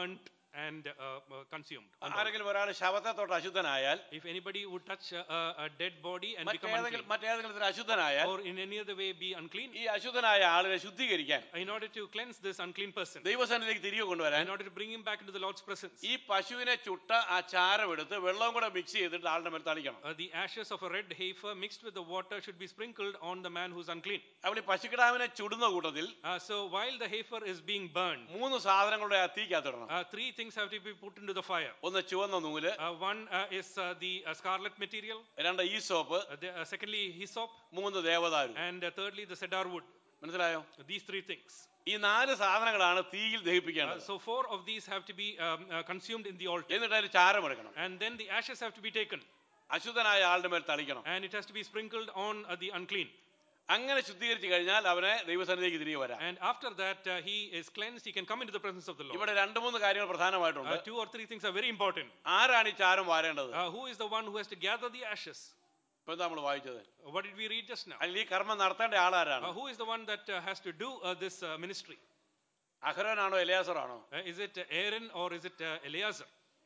and uh, uh, consumed. unto ആരെങ്കിലും ഒരാൾ ശവത്തെ തൊട്ട് അശുദ്ധനായാൽ If anybody would touch a, a- a dead body and become മറ്റേതെങ്കിലും unclean, മറ്റേതെങ്കിലും തരം അശുദ്ധനായാൽ or in any other way be unclean, ഈ അശുദ്ധനായ ആളിനെ ശുദ്ധീകരിക്കാൻ in order to cleanse this unclean person, ദൈവസന്നിധിയിലേക്ക് തിരികെ കൊണ്ടുവരാൻ in order to bring him back into the Lord's presence, ഈ പശുവിനെ ചുട്ട ആ ചാരം എടുത്ത് വെള്ളവും കൂടെ മിക്സ് ചെയ്തിട്ട് ആളുടെ മേൽ തളിക്കണം uh, the ashes of a red heifer mixed with the water should be sprinkled on the man who's unclean. അപ്പോൾ ഈ പശുക്കിടാവിനെ ചുടുന്ന കൂട്ടത്തിൽ Uh, so while the heifer is being burned, മൂന്ന് സാധനങ്ങളുടെ ആ തീക്കകത്തിടണം uh, three things have to be put into the fire. ഒന്ന് ചുവന്ന നൂല് Uh, one uh, is uh, the uh, scarlet material, രണ്ട് ഈ സോപ്പ് uh, the, uh, secondly, hyssop, മൂന്ന് ദേവദാരു and uh, thirdly, the cedar wood. മനസ്സിലായോ These three things. ഈ നാല് സാധനങ്ങളാണ് തീയിൽ Uh, ദഹിപ്പിക്കേണ്ടത് so four of these have to be um, uh, consumed in the altar, എന്നിട്ട് അതിന് ചാരം എടുക്കണം and then the ashes have to be taken, അശുദ്ധനായ ആളുടെ മേൽ തളിക്കണം and it has to be sprinkled on uh, the unclean. അങ്ങനെ ശുദ്ധീകരിച്ചു കഴിഞ്ഞാൽ അവനെ ദൈവസന്നിധിയിലേക്ക് തിരികെ വരാം And after that, uh, he is cleansed. He can come into the presence of the Lord. ഇവിടെ രണ്ട് മൂന്ന് കാര്യങ്ങൾ പ്രധാനമായിട്ടുണ്ട് Uh, two or three things are very important. ആരാണ് ഈ ചാരം വാരേണ്ടത് Uh, who is the one who has to gather the ashes? ഇപ്പൊ എന്താ നമ്മൾ വായിച്ചത് Uh, What did we read just now? അല്ലെങ്കിൽ ഈ കർമ്മം നടത്തേണ്ട ആളാരാണ് Uh, who is the one that uh, has to do uh, this uh, ministry? അഹരോനാണോ എലയാസറാണോ Uh, is it uh, Aaron or is it uh, Eleazar?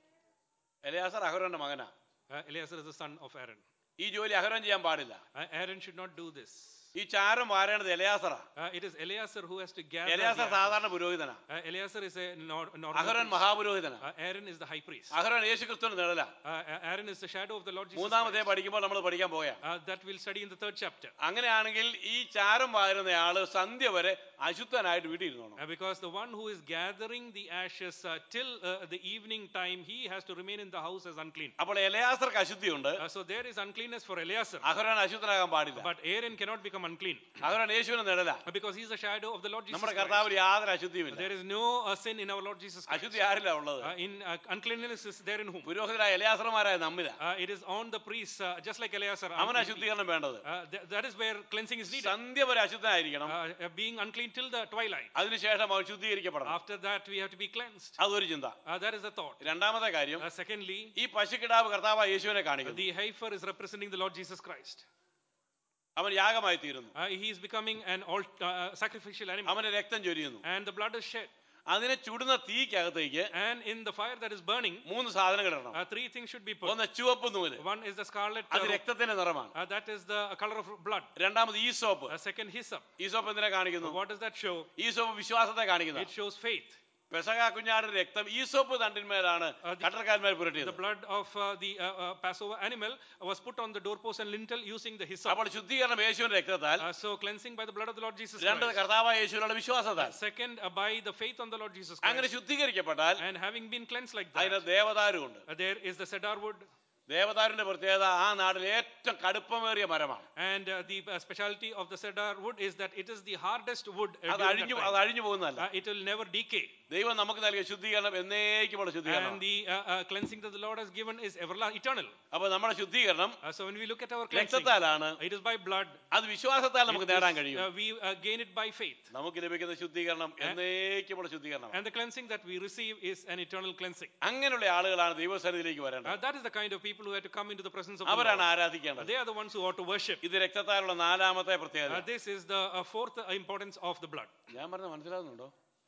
Eleazar അഹരോന്റെ മകനാ Uh, Eleazar is the son of Aaron. ഈ ജോലി അഹരോൻ ചെയ്യാൻ പാടില്ല Uh, Aaron should not do this. ഈ ചാരം വാരേണ്ടത് എലയാസറാ Uh, it is Eleazar who has to gather. the Eleazar ashes. സാധാരണ പുരോഹിതനാ Uh, Eleazar is a nor- normal. Aaron priest. മഹാപുരോഹിതനാ Uh, Aaron is the high priest. അഹരോൻ യേശു ക്രിസ്തുവിന് നിഴല Uh, Aaron is the shadow of the Lord Jesus മൂന്നാമതേ Christ. പഠിക്കുമ്പോൾ നമ്മൾ പഠിക്കാൻ പോയാ Uh, that we'll study in the third chapter. അങ്ങനെയാണെങ്കിൽ ഈ ചാരം വാരുന്ന ആള് സന്ധ്യ വരെ അശുദ്ധനായിട്ട് വീട്ടിൽ ഇരുന്നോണം Uh, because the one who is gathering the ashes uh, till uh, the evening time, he has to remain in the house as unclean. അപ്പോൾ എലയാസർക്ക് അശുദ്ധിയുണ്ട് Uh, so there is uncleanness for Eleazar. അഹരോൻ അശുദ്ധനാകാൻ പാടില്ല But Aaron cannot become unclean അഹരോൻ യേശുവിന് നിഴല uh, because he's the shadow of the Lord Jesus നമ്മുടെ Christ. കർത്താവിൽ യാതൊരു അശുദ്ധിയുമില്ല There is no uh, sin in our Lord Jesus Christ. അശുദ്ധി ആരില്ല ഉള്ളത് Uh, in uh, uncleanness is there in whom? പുരോഹിതരായ എലയാസർമാരായ നമ്മില Uh, it is on the priest, uh, just like Eleazar. അവന് unclean. അശുദ്ധീകരണം വേണ്ടത് Uh, th- that is where cleansing is needed. സന്ധ്യ വരെ അശുദ്ധനായിരിക്കണം Uh, uh, being unclean till the twilight. അതിനുശേഷം അവൻ ശുദ്ധീകരിക്കപ്പെടണം After that, we have to be cleansed. അതൊരു ചിന്ത Uh, that is the thought. രണ്ടാമത്തെ കാര്യം Uh, secondly, ഈ പശുക്കിടാവ് കർത്താവ് യേശുവിനെ കാണിക്കുന്നു the heifer is representing the Lord Jesus Christ. അവൻ യാഗമായി തീരുന്നു Uh, he is becoming an alt- uh, sacrificial animal, അവന്റെ രക്തം ചൊരിയുന്നു and the blood is shed. അതിനെ ചുടുന്ന തീക്കകത്തേക്ക് And in the fire that is burning, മൂന്ന് സാധനങ്ങൾ ഇടണം uh, three things should be put. ഒന്ന് ചുവപ്പ് നൂല് One is the scarlet, uh, അത് rope. രക്തത്തിന്റെ നിറമാണ് Uh, that is the color of blood. രണ്ടാമത് ഈ സോപ്പ് Uh, second, hyssop. ഈ സോപ്പ് എന്തിനെ കാണിക്കുന്നു What does that show? ഈ സോപ്പ് വിശ്വാസത്തെ കാണിക്കുന്നു It shows faith. പെസക കുഞ്ഞാടിന്റെ രക്തം ഈ സോപ്പ് തണ്ടിന്മേലാണ് Uh, the- കട്ടർക്കാന്മേൽ The പുരട്ടിയത് blood of uh, the uh, uh, Passover animal was put on the doorpost and lintel using the hyssop. അപ്പോൾ ശുദ്ധീകരണം യേശുവിന്റെ രക്തത്താൽ Uh, so cleansing by the blood of the Lord Jesus രണ്ട് Christ. കർത്താവായ യേശുവിനുള്ള വിശ്വാസത്താൽ Second, uh, by the faith on the Lord Jesus അങ്ങനെ Christ. ശുദ്ധീകരിക്കപ്പെട്ടാൽ And having been cleansed like അതിന് that, ദേവദാരുണ്ട് uh, there is the cedar wood. ദേവദാരുവിന്റെ പ്രത്യേകത ആ നാട്ടിൽ ഏറ്റവും കടുപ്പമേറിയ മരമാണ് And uh, the uh, specialty of the cedar wood is that it is the hardest wood. uh, അത് during അഴിഞ്ഞു that അത് time. അഴിഞ്ഞു പോകുന്നതല്ല Uh, it will never decay. ദൈവം നമുക്ക് നൽകിയ ശുദ്ധീകരണം എന്നേക്കുമുള്ള ശുദ്ധീകരണം And the uh, uh, cleansing that the Lord has given is everlasting, eternal. അപ്പൊ നമ്മുടെ ശുദ്ധീകരണം Uh, so when we look at our cleansing, രക്തത്താലാണ് it is by blood. അത് വിശ്വാസത്താൽ നമുക്ക് It is, നേടാൻ കഴിയും uh, we uh, gain it by faith. നമുക്ക് ലഭിക്കുന്ന ശുദ്ധീകരണം എന്നേക്കുമുള്ള ശുദ്ധീകരണം And the cleansing that we receive is an eternal cleansing. അങ്ങനെയുള്ള ആളുകളാണ് ദൈവസന്നിധിയിലേക്ക് Uh, വരേണ്ടത് that is the kind of people who have to come into the presence of the അവരാണ് Lord. Uh, ആരാധിക്കേണ്ടത് they are the ones who ought to worship. ഇത് രക്തത്താലുള്ള നാലാമത്തെ Uh, പ്രത്യേകത this is the uh, fourth uh, importance of the blood. ഞാൻ പറഞ്ഞ മനസ്സിലാകുന്നുണ്ടോ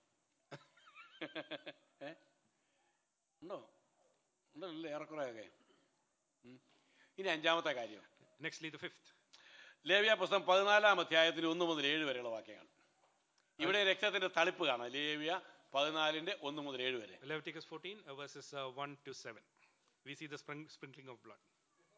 ഏ? ഉണ്ടോ ഉണ്ടല്ലേ ഏറെക്കുറെയൊക്കെ ഉം. ഇനി അഞ്ചാമത്തെ കാര്യം Nextly, the fifth. ലേവ്യ പുസ്തകം പതിനാലാം അധ്യായത്തിന് ഒന്ന് മുതൽ ഏഴ് വരെയുള്ള വാക്യങ്ങൾ ഇവിടെ രക്തത്തിന്റെ തളിപ്പ് കാണാം ലേവ്യ പതിനാലിന്റെ ഒന്ന് മുതൽ ഏഴ് വരെ Leviticus 14, uh, verses uh, 1 to 7. We see the spring- sprinkling of blood.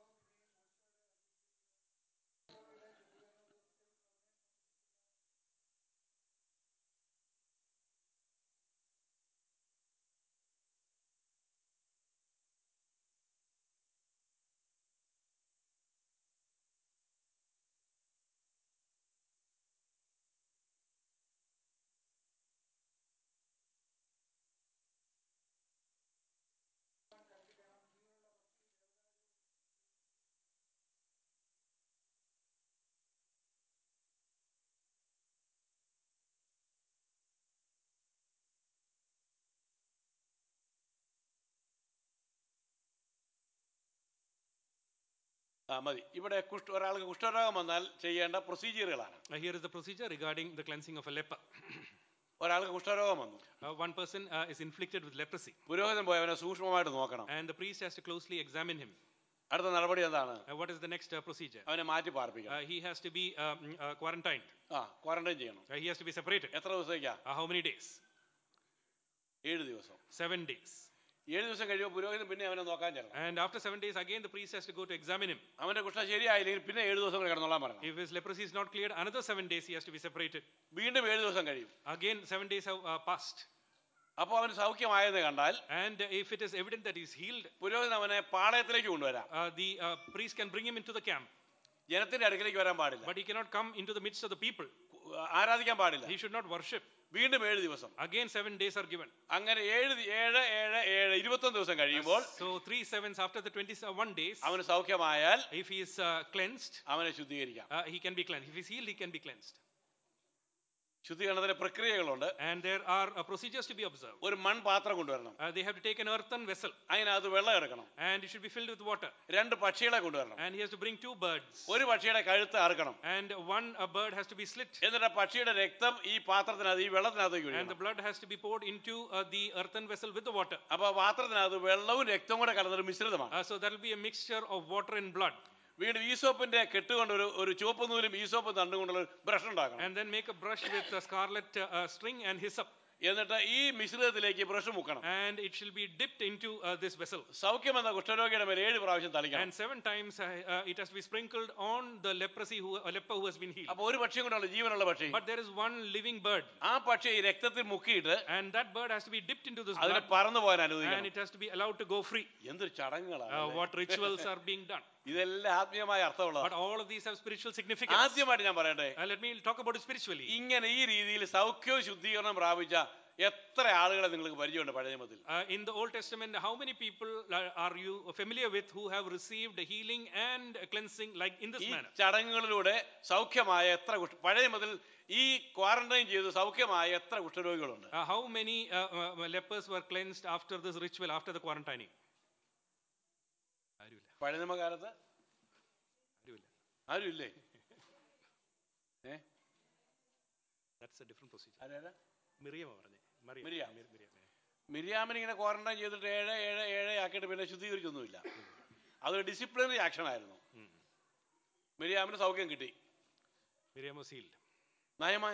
ആ മതി ഇവിടെ കുഷ്ഠ ഒരാൾക്ക് കുഷ്ഠരോഗം വന്നാൽ ചെയ്യേണ്ട പ്രൊസീജിയറുകളാണ് Uh, here is the procedure regarding the cleansing of a leper. ഒരാൾക്ക് കുഷ്ഠരോഗം വന്നു Uh, one person uh, is inflicted with leprosy, പുരോഹിതൻ പോയി അവനെ സൂക്ഷ്മമായിട്ട് നോക്കണം and the priest has to closely examine him. അടുത്ത നടപടി എന്താണ് Uh, what is the next uh, procedure? അവനെ മാറ്റി പാർപ്പിക്കണം Uh, he has to be um, uh, quarantined. ആ ക്വാറന്റൈൻ ചെയ്യണം Uh, he has to be separated. എത്ര ദിവസത്തേക്കാ Uh, how many days? ഏഴ് ദിവസം Seven days. ഏഴ് ദിവസം കഴിയുമ്പോൾ പുരോഹിതൻ പിന്നെ അവനെ നോക്കാൻ ചെല്ലണം And after seven days, again the priest has to go to examine him. അവന്റെ കുഷ്ഠ ശരിയായില്ലെങ്കിൽ പിന്നെ ഏഴ് ദിവസം കൂടെ കിടന്നോളാൻ പറയണം If his leprosy is not cleared, another seven days he has to be separated. വീണ്ടും ഏഴ് ദിവസം കഴിയും Again, seven days have uh, passed. അപ്പോൾ അവന് സൗഖ്യമായെന്ന് കണ്ടാൽ And uh, if it is evident that he is healed, പുരോഹിതൻ അവനെ പാളയത്തിലേക്ക് കൊണ്ടുവരാം uh, the uh, priest can bring him into the camp. ജനത്തിന്റെ അടുക്കലേക്ക് വരാൻ പാടില്ല But he cannot come into the midst of the people. ആരാധിക്കാൻ പാടില്ല He should not worship. വീണ്ടും ഏഴ് ദിവസം Again, seven days are given. അങ്ങനെ ഏഴ് ദി- ഏഴ് ഏഴ് ഏഴ് ഇരുപത്തൊന്ന് ദിവസം കഴിയുമ്പോൾ So, three sevens after the 21 days, അവന് സൗഖ്യമായാൽ if he is uh, cleansed, അവനെ ശുദ്ധീകരിക്കാം uh, he can be cleansed. If he is healed, he can be cleansed. ശുദ്ധീകരണത്തിന് പ്രക്രിയകളുണ്ട് And there are uh, procedures to be observed. ഒരു മൺപാത്രം കൊണ്ടുവരണം Uh, they have to take an earthen vessel അതിനകത്ത് വെള്ളം എടുക്കണം and it should be filled with water. രണ്ട് പക്ഷികളെ കൊണ്ടുവരണം And he has to bring two birds. ഒരു പക്ഷിയുടെ കഴുത്ത് അറുക്കണം And one uh, bird has to be slit. എന്നിട്ട് ആ പക്ഷിയുടെ രക്തം ഈ പാത്രത്തിനകത്ത് ഈ വെള്ളത്തിനകത്തേക്ക് And the ഒഴിക്കണം blood has to be poured into uh, the earthen vessel with the water. അപ്പൊ പാത്രത്തിനകത്ത് വെള്ളവും രക്തവും കൂടെ കലർന്നൊരു മിശ്രിതമാണ് Uh, so there will be a mixture of water and blood. വീണ്ടും ഈസോപ്പിന്റെ കെട്ടുകൊണ്ട് ഒരു ഒരു ചുവപ്പ് നൂലും ഈസോപ്പ് തണ്ടും കൊണ്ടുള്ള ഒരു ബ്രഷ് ഉണ്ടാക്കണം And then make a brush with uh, scarlet uh, uh, string and hyssop. എന്നിട്ട് ഈ മിശ്രിതത്തിലേക്ക് ബ്രഷ് മുക്കണം And it shall be dipped into uh, this vessel. സൗഖ്യം എന്ന കുഷ്ഠരോഗിയുടെ മേലെ ഏഴ് പ്രാവശ്യം തളിക്കണം And seven times uh, uh, it has to be sprinkled on the leprosy who, uh, leper who has been healed. അപ്പൊ ഒരു പക്ഷിയും കൂടെ ജീവനുള്ള പക്ഷി But there is one living bird. ആ പക്ഷി ഈ രക്തത്തിൽ മുക്കിയിട്ട് And that bird has to be dipped into this അതിനെ blood. പറന്നു പോകാൻ And അനുവദിക്കണം it has to be allowed to go free. എന്തൊരു ചടങ്ങുകളാണ് Uh, അല്ലേ? what rituals are being done. ഇതെല്ലാം ആത്മീയമായ But അർത്ഥമുള്ളതാണ് all of these have spiritual significance. ആദ്യമായിട്ട് ഞാൻ പറയട്ടെ Uh, let me talk about it spiritually. ഇങ്ങനെ ഈ രീതിയിൽ സൗഖ്യവും ശുദ്ധീകരണം പ്രാപിച്ച എത്ര ആളുകളെ നിങ്ങൾക്ക് പരിചയമുണ്ട് പഴയ നിയമത്തിൽ Uh, in the Old Testament, how many people uh, are you familiar with who have received healing and cleansing like in this ഈ manner? ചടങ്ങുകളിലൂടെ സൗഖ്യമായ എത്ര കുഷ്ഠ പഴയ നിയമത്തിൽ ഈ ക്വാറന്റൈൻ ചെയ്ത് സൗഖ്യമായ എത്ര കുഷ്ഠരോഗികളുണ്ട് Uh, how many uh, uh, lepers were cleansed after this ritual, after the quarantining? ആരുമില്ല, പഴയ നിയമകാലത്ത് ആരുമില്ല. ആരും ഇല്ലേ ഏ That's a different procedure. ആരാ മിറിയമാ പറഞ്ഞേ. മറിയം. മിറിയാം. മിർ- മിറിയം. മിരിയാമിന് ഇങ്ങനെ ക്വാറന്റൈൻ ചെയ്തിട്ട് ഏഴ് ഏഴ് ഏഴ് ആക്കിയിട്ട് പിന്നെ ശുദ്ധീകരിച്ചൊന്നുമില്ല അതൊരു ഡിസിപ്ലിനറി ആക്ഷൻ ആയിരുന്നു ഉം. മിരിയാമിന് സൗഖ്യം കിട്ടി മിറിയം was healed. നയമാൻ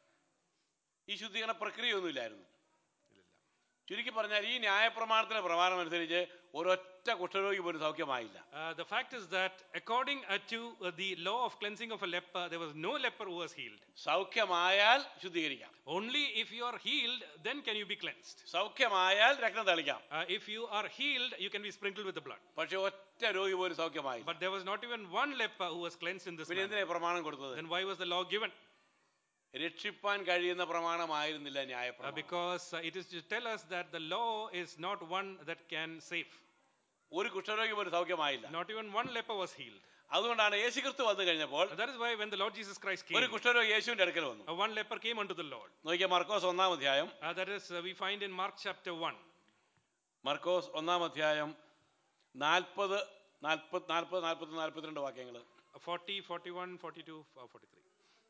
ഈ ശുദ്ധീകരണ പ്രക്രിയയൊന്നുമില്ലായിരുന്നു ഇല്ലില്ല. ചുരുക്കി പറഞ്ഞാൽ ഈ ന്യായപ്രമാണത്തിന്റെ പ്രമാണം അനുസരിച്ച് ഒരൊറ്റ കുഷ്ഠരോഗി പോലും സൗഖ്യമായില്ല Uh, the fact is that according uh, to uh, the law of cleansing of a leper, there was no leper who was healed. സൗഖ്യമായാൽ ശുദ്ധീകരിക്കാം Only if you are healed, then can you be cleansed. സൗഖ്യമായാൽ രക്തം തളിക്കാം Uh, if you are healed, you can be sprinkled with the blood. പക്ഷെ ഒറ്റ രോഗി പോലും സൗഖ്യമായില്ല But there was not even one leper who was cleansed in this പിന്നെ manner. എന്തിനാ ഈ പ്രമാണം കൊടുത്തത് Then why was the law given? രക്ഷിപ്പാൻ കഴിയുന്ന പ്രമാണമായിരുന്നില്ല Uh, ന്യായപ്രമാണം because uh, it is to tell us that the law is not one that can save. ഒരു കുഷ്ഠരോഗി പോലും സൗഖ്യമായില്ല Not even one leper was healed. അതുകൊണ്ടാണ് യേശുക്രിസ്തു വന്നു കഴിഞ്ഞപ്പോൾ And that is why when the Lord Jesus Christ came, ഒരു കുഷ്ഠരോഗി യേശുവിന്റെ അടുക്കൽ വന്നു uh, one leper came unto the Lord. നോക്കിയ മർക്കോസ് ഒന്നാം അധ്യായം Uh, that is, uh, we find in Mark chapter 1. മർക്കോസ് ഒന്നാം അധ്യായം നാൽപ്പത് നാൽപ്പത് നാൽപ്പത് നാൽപ്പത്തി നാൽപ്പത്തിരണ്ട് വാക്യങ്ങൾ 40, 41, 42, uh, 43.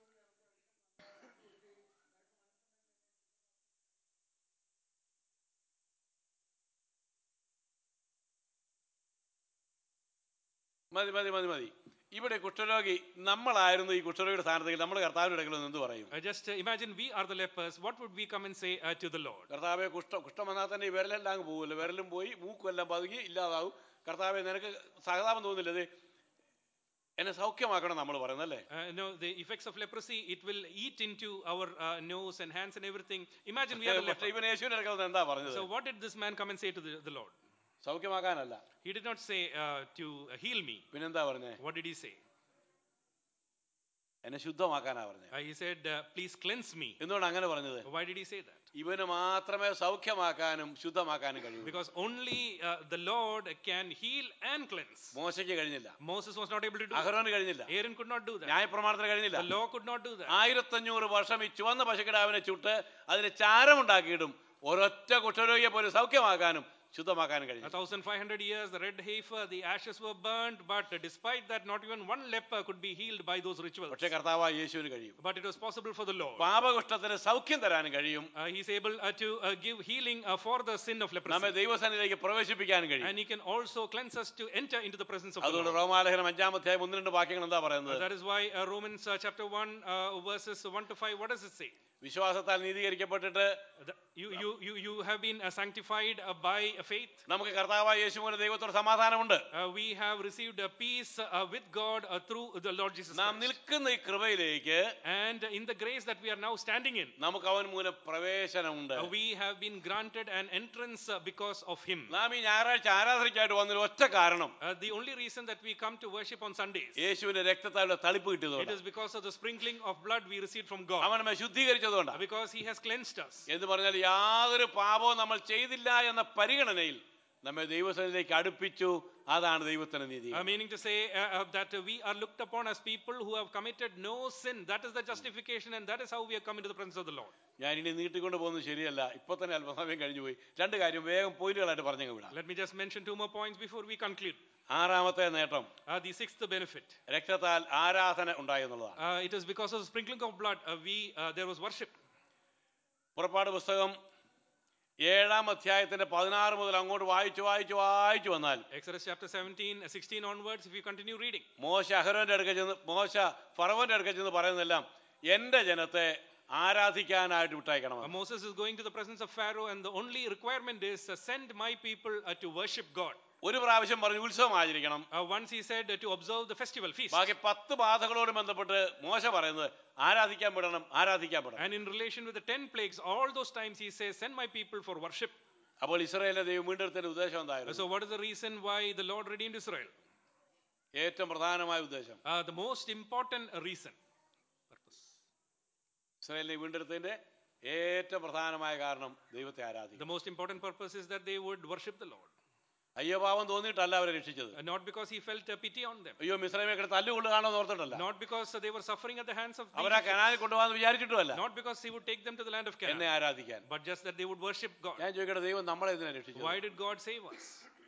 മതി മതി മതി മതി ഇവിടെ കുഷ്ഠരോഗി നമ്മളായിരുന്നു ഈ കുഷ്ഠരോഗിയുടെ സ്ഥാനത്തേക്ക് നമ്മൾ കർത്താവിന്റെ അടുക്കൽ നിന്ന് എന്ത് പറയും Uh, just uh, imagine we are the lepers. What would we come and say uh, to the Lord? കർത്താവെ കുഷ്ഠം കുഷ്ഠം വന്നാൽ തന്നെ ഈ വിരലെല്ലാം അങ്ങ് പോകുമല്ലോ വിരലും പോയി മൂക്കും എല്ലാം പതുങ്ങി ഇല്ലാതാവും കർത്താവെ നിനക്ക് സഹതാപം തോന്നില്ല ഇത് എന്നെ സൗഖ്യമാക്കണം നമ്മൾ പറയുന്നല്ലേ Uh, no, the effects of leprosy, it will eat into our uh, nose and hands and everything. Imagine we are the പക്ഷേ leper. ഇവൻ യേശുവിന്റെ അടുക്കൽ വന്ന് എന്താ പറഞ്ഞത് So, what did this man come and say to the, the Lord? സൗഖ്യമാക്കാനല്ല He did not say uh, to heal me. പിന്നെന്താ പറഞ്ഞേ What did he say? എന്നെ ശുദ്ധമാക്കാനാ പറഞ്ഞേ Uh, he said, uh, Please cleanse me. എന്തുകൊണ്ട് അങ്ങനെ പറഞ്ഞത് Why did he say that? ഇവന് മാത്രമേ സൗഖ്യമാക്കാനും ശുദ്ധമാക്കാനും കഴിയൂ Because only uh, the Lord can heal and cleanse. മോശയ്ക്ക് കഴിഞ്ഞില്ല Moses was not able to do that. അഹരോന് കഴിഞ്ഞില്ല Aaron could not do that. ന്യായപ്രമാണത്തിന് കഴിഞ്ഞില്ല The law could not do that. ആയിരത്തഞ്ഞൂറ് വർഷം ഈ ചുവന്ന പശുക്കിടാവിനെ ചുട്ട് അതിന് ചാരമുണ്ടാക്കിയിട്ടും ഒരൊറ്റ കുഷ്ഠരോഗിയെ പോലും സൗഖ്യമാക്കാനും ശുദ്ധമാക്കാനും കഴിഞ്ഞു 1500 years, the red heifer, the ashes were burned, but despite that, not even one leper could be healed by those rituals. പക്ഷേ കർത്താവായ യേശുവിന് കഴിയും But it was possible for the Lord. പാപകുഷ്ഠത്തിന് സൗഖ്യം തരാനും കഴിയും Uh, he's able uh, to uh, give healing uh, for the sin of നമ്മെ leprosy. ദൈവസന്നിധിയിലേക്ക് പ്രവേശിപ്പിക്കാനും കഴിയും And he can also cleanse us to enter into the presence of the അതുകൊണ്ട് Lord. റോമാലേഖനം അഞ്ചാമത്തെ ഒന്ന് രണ്ട് വാക്യങ്ങൾ എന്താ Uh, പറയുന്നത് that is why uh, Romans uh, chapter 1, uh, verses 1 to 5, what does it say? വിശ്വാസത്താൽ നീതീകരിക്കപ്പെട്ടിട്ട് Uh, the- you, you, you, you have been uh, sanctified uh, by uh, faith. നമുക്ക് കർത്താവായ യേശു മൂലം ദൈവത്തോട് സമാധാനമുണ്ട് Uh, we have received a peace uh, with God uh, through the Lord Jesus നാം Christ. നിൽക്കുന്ന ഈ കൃപയിലേക്ക് And in the grace that we are now standing in, നമുക്ക് അവൻ മൂലം പ്രവേശനമുണ്ട് uh, we have been granted an entrance uh, because of Him. നാം ഈ ഞായറാഴ്ച ആരാധനയ്ക്കായിട്ട് വന്നൊരു ഒറ്റ കാരണം Uh, the only reason that we come to worship on Sundays, യേശുവിന്റെ രക്തത്താലുള്ള തളിപ്പ് it കിട്ടിയതുകൊണ്ട് is because of the sprinkling of blood we received from God. അവൻ നമ്മെ ശുദ്ധീകരിച്ചതുകൊണ്ട് Uh, because He has cleansed us. എന്ന് പറഞ്ഞാൽ യാതൊരു പാപവും നമ്മൾ ചെയ്തില്ല എന്ന പരിഗണനയിൽ നമ്മെ ദൈവസന്നിധിയിലേക്ക് അടുപ്പിച്ചു അതാണ് ദൈവത്തിന്റെ നീതി Uh, meaning to say uh, uh, that uh, we are looked upon as people who have committed no sin. That is the justification, and that is how we have come into the presence of the Lord. ഞാൻ ഇനി നീട്ടിക്കൊണ്ട് പോകുന്നത് ശരിയല്ല ഇപ്പൊ തന്നെ അല്പസമയം കഴിഞ്ഞു പോയി രണ്ട് കാര്യം വേഗം പോയിന്റുകളായിട്ട് പറഞ്ഞു വിടാം Let me just mention two more points before we conclude. ആറാമത്തെ നേട്ടം Uh, the sixth benefit. രക്തത്താൽ ആരാധന ഉണ്ടായി എന്നുള്ളതാണ് Uh, it is because of the sprinkling of blood, uh, we uh, there was worship. പുറപ്പാട് പുസ്തകം ഏഴാം അധ്യായത്തിന്റെ പതിനാറ് മുതൽ അങ്ങോട്ട് വായിച്ചു വായിച്ചു വായിച്ചു വന്നാൽ Exodus chapter 17, uh, 16 onwards, if you continue reading. മോശ അഹരോന്റെ അടുക്ക ചെന്ന് മോശ ഫറവന്റെ അടുക്ക ചെന്ന് പറയുന്നതെല്ലാം എന്റെ ജനത്തെ ആരാധിക്കാനായിട്ട് വിട്ടയക്കണം Uh, Moses is going to the presence of Pharaoh, and the only requirement is uh, send my people uh, to worship God. ഒരു പ്രാവശ്യം പറഞ്ഞു ഉത്സവം ആചരിക്കണം Uh, once he said uh, to observe the festival feast. ബാക്കി പത്ത് ബാധകളോട് ബന്ധപ്പെട്ട് മോശ പറയുന്നത് ആരാധിക്കാൻ വിടണം ആരാധിക്കാൻ വിടണം And in relation with the 10 plagues, all those times he says, Send my people for worship. അപ്പോൾ ഇസ്രായേലിലെ ദൈവം വീണ്ടെടുത്തതിന്റെ ഉദ്ദേശം Uh, എന്തായിരുന്നു So, what is the reason why the Lord redeemed Israel? ഏറ്റവും പ്രധാനമായ ഉദ്ദേശം Uh, the most important uh, reason. Purpose. ഇസ്രായേലിനെ വീണ്ടെടുത്തതിന്റെ ഏറ്റവും പ്രധാനമായ കാരണം ദൈവത്തെ ആരാധിക്കും The most important purpose is that they would worship the Lord. അയ്യോ പാവം തോന്നിയിട്ടല്ല അവരെ രക്ഷിച്ചത് Uh, not because he felt uh, pity on them. അയ്യോ മിശ്രമെ കിടന്ന് തല്ലുകൊള്ളുകയാണോ എന്ന് ഓർത്തിട്ടല്ല Not because uh, they were suffering at the hands of the അവരാ Egyptians. കനാലിൽ കൊണ്ടുപോകാന്ന് വിചാരിച്ചിട്ടുമല്ല Not because he would take them to the land of എന്നെ Canaan. ആരാധിക്കാൻ But just that they would worship God. ഞാൻ ചോദിക്കട്ടെ ദൈവം നമ്മളെ ഇതിനെ രക്ഷിച്ചു Why did God save us?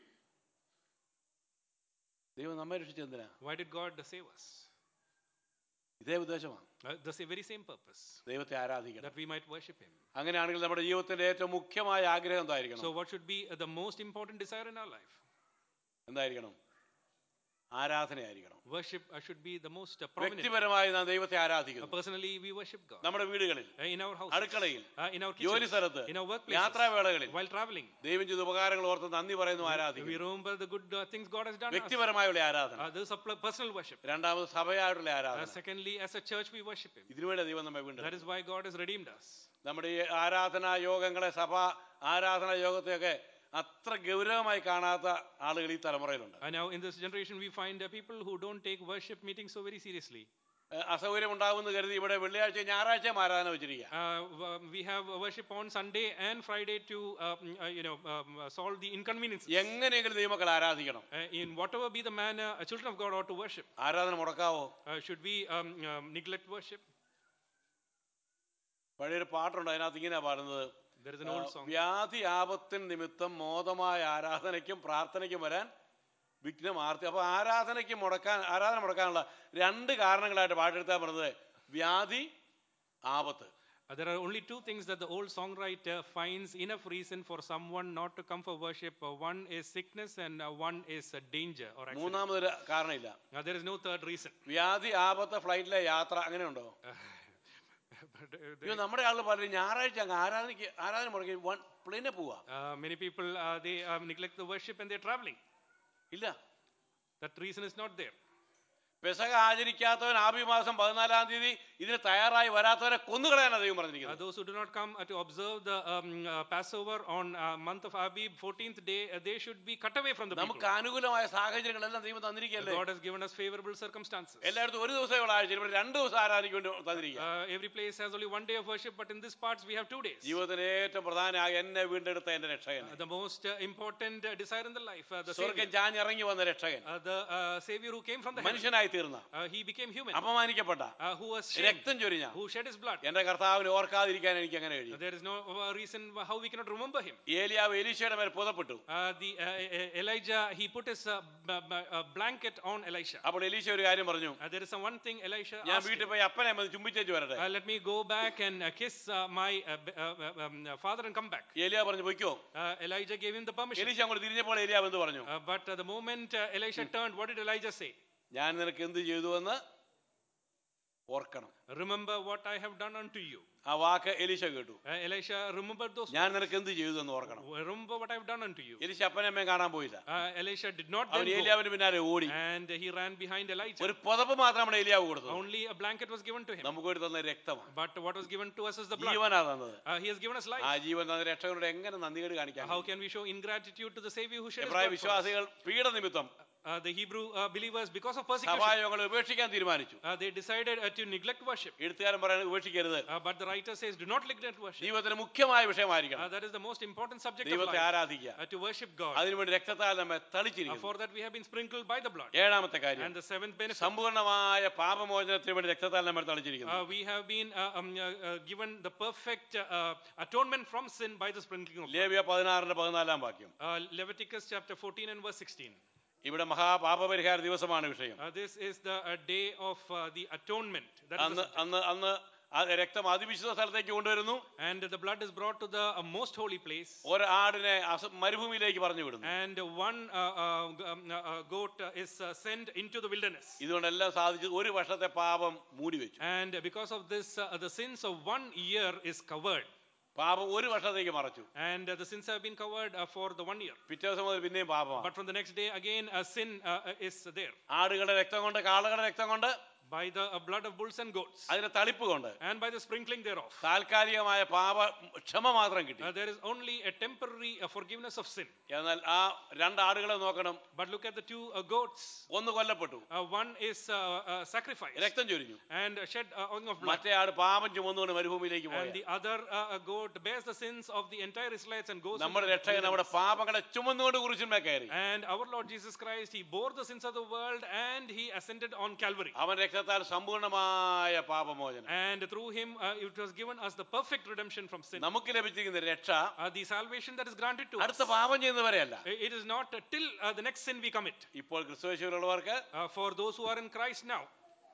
ദൈവം നമ്മെ രക്ഷിച്ചത് എന്തിനാ Why did God save us? ഇതേ ഉദ്ദേശമാണ് Uh, the sa- very same purpose. ദൈവത്തെ ആരാധിക്കണം That we might worship him. അങ്ങനെയാണെങ്കിൽ നമ്മുടെ ജീവിതത്തിന്റെ ഏറ്റവും മുഖ്യമായ ആഗ്രഹം എന്തായിരിക്കണം So, what should be uh, the most important desire in our life? എന്തായിരിക്കണം ആരാധനയായിരിക്കണം Worship uh, should be the most uh, prominent. വ്യക്തിപരമായി നാം ദൈവത്തെ Uh, ആരാധിക്കുന്നു personally, we worship God. നമ്മുടെ വീടുകളിൽ Uh, in our house, അടുക്കളയിൽ uh, in our ജോലി kitchens, സ്ഥലത്ത് in our workplaces, യാത്രാവേളകളിൽ while traveling. ദൈവം ചെയ്ത ഉപകാരങ്ങൾ ഓർത്ത് നന്ദി പറയുന്നു We ആരാധിക്കുന്നു remember the good uh, things God has done. us. വ്യക്തിപരമായുള്ള ആരാധന Uh, this is a pl- personal worship. രണ്ടാമത് സഭയായിട്ടുള്ള Uh, ആരാധന secondly, as a church, we worship Him. ഇതിനുവേണ്ടി ദൈവം നമ്മെ That വീണ്ടും is why God has redeemed us. നമ്മുടെ ഈ ആരാധനാ യോഗങ്ങളെ സഭ ആരാധനാ യോഗത്തെയൊക്കെ അത്ര ഗൗരവമായി കാണാത്ത ആളുകൾ ഈ തലമുറയിലുണ്ട് And now, in this generation, we find uh, people who don't take worship meetings so very seriously. ഏഹ് അസൗകര്യം ഉണ്ടാകുമെന്ന് കരുതി ഇവിടെ വെള്ളിയാഴ്ച ഞായറാഴ്ച ആരാധന വെച്ചിരിക്കുക Uh, w- we have uh, worship on Sunday and Friday to, uh, mm, uh, you know, um, uh, solve the inconveniences. എങ്ങനെയെങ്കിലും ദൈവമക്കൾ ആരാധിക്കണം Uh, in whatever be the manner, uh, children of God ought to worship. ആരാധന മുടക്കാവോ Uh, should we um, um, neglect worship? പഴയൊരു പാട്ടുണ്ട് അതിനകത്ത് ഇങ്ങനെയാ പാടുന്നത് There is an old ആ, song. വ്യാധി ആപത്തിൻ നിമിത്തം മോദമായ ആരാധനയ്ക്കും പ്രാർത്ഥനയ്ക്കും വരാൻ വിഘ്നം ആർത്തി അപ്പൊ ആരാധനയ്ക്ക് മുടക്കാൻ ആരാധന മുടക്കാനുള്ള രണ്ട് കാരണങ്ങളായിട്ട് പാട്ടെടുത്താൽ പറഞ്ഞത് വ്യാധി ആപത്ത് Uh, there are only two things that the old songwriter finds enough reason for someone not to come for worship. Uh, one is sickness and uh, one is uh, danger or accident. മൂന്നാമതൊരു കാരണമില്ല Now, there is no third reason. വ്യാധി ആപത്ത് ഫ്ലൈറ്റിലെ യാത്ര അങ്ങനെയുണ്ടോ But, uh, അയ്യോ നമ്മുടെ ആളുകൾ പലരും ഞായറാഴ്ച അങ്ങ് ആരാധനയ്ക്ക് ആരാധന മുടക്കി വൺ പ്ലെയിനെ പോവാ uh, many people uh, they um, neglect the worship and they're traveling. ഇല്ല That reason is not there. പെസക ആചരിക്കാത്തവൻ ആബി മാസം പതിനാലാം തീയതി ഇതിന് തയ്യാറായി വരാത്തവരെ കൊന്നുകളയാനാണ് ദൈവം Uh, പറഞ്ഞിരിക്കുന്നത് those who do not come uh, to observe the um, uh, Passover on uh, month of Abib, 14th day, uh, they should be cut away from the people. നമുക്ക് അനുകൂലമായ സാഹചര്യങ്ങളെല്ലാം ദൈവം തന്നിരിക്കുകയല്ലേ God has given us favorable circumstances. എല്ലായിടത്തും ഒരു ദിവസമേ ഉള്ള ആഴ്ച ഇവിടെ രണ്ട് ദിവസം ആരാധിക്ക് വേണ്ടി തന്നിരിക്കുക Uh, every place has only one day of worship, but in this parts we have two days. ജീവിതത്തിന് ഏറ്റവും പ്രധാന എന്നെ വീണ്ടെടുത്ത എന്റെ രക്ഷകൻ Uh, the most uh, important uh, desire in the life, uh, the സ്വർഗം Savior, ചാഞ്ഞിറങ്ങി വന്ന രക്ഷകൻ uh, the uh, Savior who came from the heaven, മനുഷ്യനായി തീർന്ന uh, he became human, അപമാനിക്കപ്പെട്ട uh, who was shamed, രക്തം ചൊരിഞ്ഞ who shed his blood. എന്റെ കർത്താവിനെ ഓർക്കാതിരിക്കാൻ എനിക്ക് അങ്ങനെ കഴിയും There is no uh, reason how we cannot remember him. ഏലിയാവ് എലീശയുടെ മേൽ പുതപ്പെട്ടു Uh, the uh, uh, Elijah, he put his uh, b- b- uh, blanket on Elisha. അപ്പോൾ എലീശ ഒരു കാര്യം പറഞ്ഞു Uh, there is some one thing Elisha ഞാൻ asked വീട്ടിൽ him. പോയി അപ്പനെ വന്ന് ചുംബിച്ചേച്ച് വരട്ടെ Uh, let me go back and uh, kiss uh, my uh, b- uh, uh, um, uh, father and come back. ഏലിയ പറഞ്ഞു പൊയ്ക്കോ Uh, Elijah gave him the permission. എലീശ അങ്ങോട്ട് തിരിഞ്ഞപ്പോൾ ഏലിയാവ് എന്ത് പറഞ്ഞു Uh, but uh, the moment uh, Elisha turned, what did Elijah say? ഞാൻ നിനക്ക് എന്ത് ചെയ്തു എന്ന് ഓർക്കണം Remember what I have done unto you. ആ വാക്ക് എലീശ കേട്ടു Uh, Elisha remembered those. ഞാൻ നിനക്ക് എന്ത് ചെയ്തു എന്ന് ഓർക്കണം Remember what I have done unto you. എലീശ അപ്പനെ അമ്മയും കാണാൻ പോയില്ല Uh, Elisha did not അവൻ then go, ഏലിയാവിന് പിന്നാലെ ഓടി and he ran behind Elijah. ഒരു പുതപ്പ് മാത്രമാണ് ഏലിയാവ് കൊടുത്തത് Only a blanket was given to him. നമുക്ക് വേണ്ടി തന്ന രക്തമാണ് But what was given to us is the blood. ജീവനാ തന്നത് Uh, he has given us life. ആ ജീവൻ തന്ന രക്ഷകനോട് എങ്ങനെ നന്ദികേട് കാണിക്കാൻ How can we show ingratitude to the Savior who shed his എബ്രായ blood for us? വിശ്വാസികൾ പീഡ നിമിത്തം Uh, the Hebrew uh, believers, because of persecution, സഭായോഗങ്ങളെ ഉപേക്ഷിക്കാൻ തീരുമാനിച്ചു uh, they decided uh, to neglect worship. എഴുത്തുകാരൻ പറയുന്നത് ഉപേക്ഷിക്കരുത് Uh, but the writer says, do not neglect worship. ജീവിതത്തിന് മുഖ്യമായ വിഷയമായിരിക്കണം Uh, that is the most important subject of ദൈവത്തെ life, ആരാധിക്കുക uh, to worship God. അതിനുവേണ്ടി രക്തത്താൽ നമ്മെ Uh, തളിച്ചിരിക്കുന്നു for that we have been sprinkled by the blood. ഏഴാമത്തെ കാര്യം And the seventh benefit, സമ്പൂർണമായ പാപമോചനത്തിന് വേണ്ടി രക്തത്താൽ നമ്മെ തളിച്ചിരിക്കുന്നു uh, we have been uh, um, uh, uh, given the perfect uh, uh, atonement from sin by the sprinkling of blood. ലേവ്യ പതിനാറിന്റെ പതിനാലാം വാക്യം Uh, Leviticus chapter 14 and verse 16. ഇവിടെ മഹാപാപപരിഹാര ദിവസമാണ് വിഷയം Uh, this is the uh, day of uh, the atonement. That is the അന്ന് subject. അന്ന് അന്ന് ആ രക്തം അതിവിശുദ്ധ സ്ഥലത്തേക്ക് കൊണ്ടുവരുന്നു And the blood is brought to the uh, most holy place. ഒരു ആടിനെ അസ- മരുഭൂമിയിലേക്ക് പറഞ്ഞു വിടുന്നു And one uh, uh, g- um, uh, uh, goat uh, is uh, sent into the wilderness. ഇതുകൊണ്ടെല്ലാം സാധിച്ചു ഒരു വർഷത്തെ പാപം മൂടി വെച്ചു And because of this, uh, the sins of one year is covered. പാപം ഒരു വർഷത്തേക്ക് മറച്ചു And uh, the sins have been covered uh, for the one year. പിറ്റേ ദിവസം മുതൽ പിന്നെയും പാപമാണ് But from the next day, again, uh, sin uh, uh, is there ആടുകളുടെ രക്തം കൊണ്ട് കാളകളുടെ രക്തം കൊണ്ട് by the uh, blood of bulls and goats അതിന്റെ തളിപ്പ് കൊണ്ട് and by the sprinkling thereof. താൽക്കാലികമായ പാപ ക്ഷമ മാത്രം കിട്ടി Uh, there is only a temporary uh, forgiveness of sin. എന്നാൽ ആ രണ്ട് ആടുകളെ നോക്കണം But look at the two uh, goats. ഒന്ന് കൊല്ലപ്പെട്ടു Uh, one is uh, uh, sacrificed രക്തം ചൊരിഞ്ഞു and shed uh, oil of blood. മറ്റേ ആട് പാപം ചുമന്നുകൊണ്ട് മരുഭൂമിയിലേക്ക് And പോയി the other uh, uh, goat bears the sins of the entire Israelites and goes. into നമ്മുടെ the രക്ഷകൻ നമ്മുടെ wilderness. പാപങ്ങളെ ചുമന്നുകൊണ്ട് കുറിച്ചുമേ കയറി And our Lord Jesus Christ, He bore the sins of the world and He ascended on Calvary. അവൻ രക്തത്താൽ സമ്പൂർണമായ പാപമോചനം And through Him, uh, it was given us the perfect redemption from sin. നമുക്ക് ലഭിച്ചിരിക്കുന്ന രക്ഷ Uh, the salvation that is granted to us. അടുത്ത പാപം ചെയ്യുന്നവരെയല്ല I- It is not uh, till uh, the next sin we commit. ഇപ്പോൾ ക്രിസ്തുവേശുവിലുള്ളവർക്ക് Uh, for those who are in Christ now,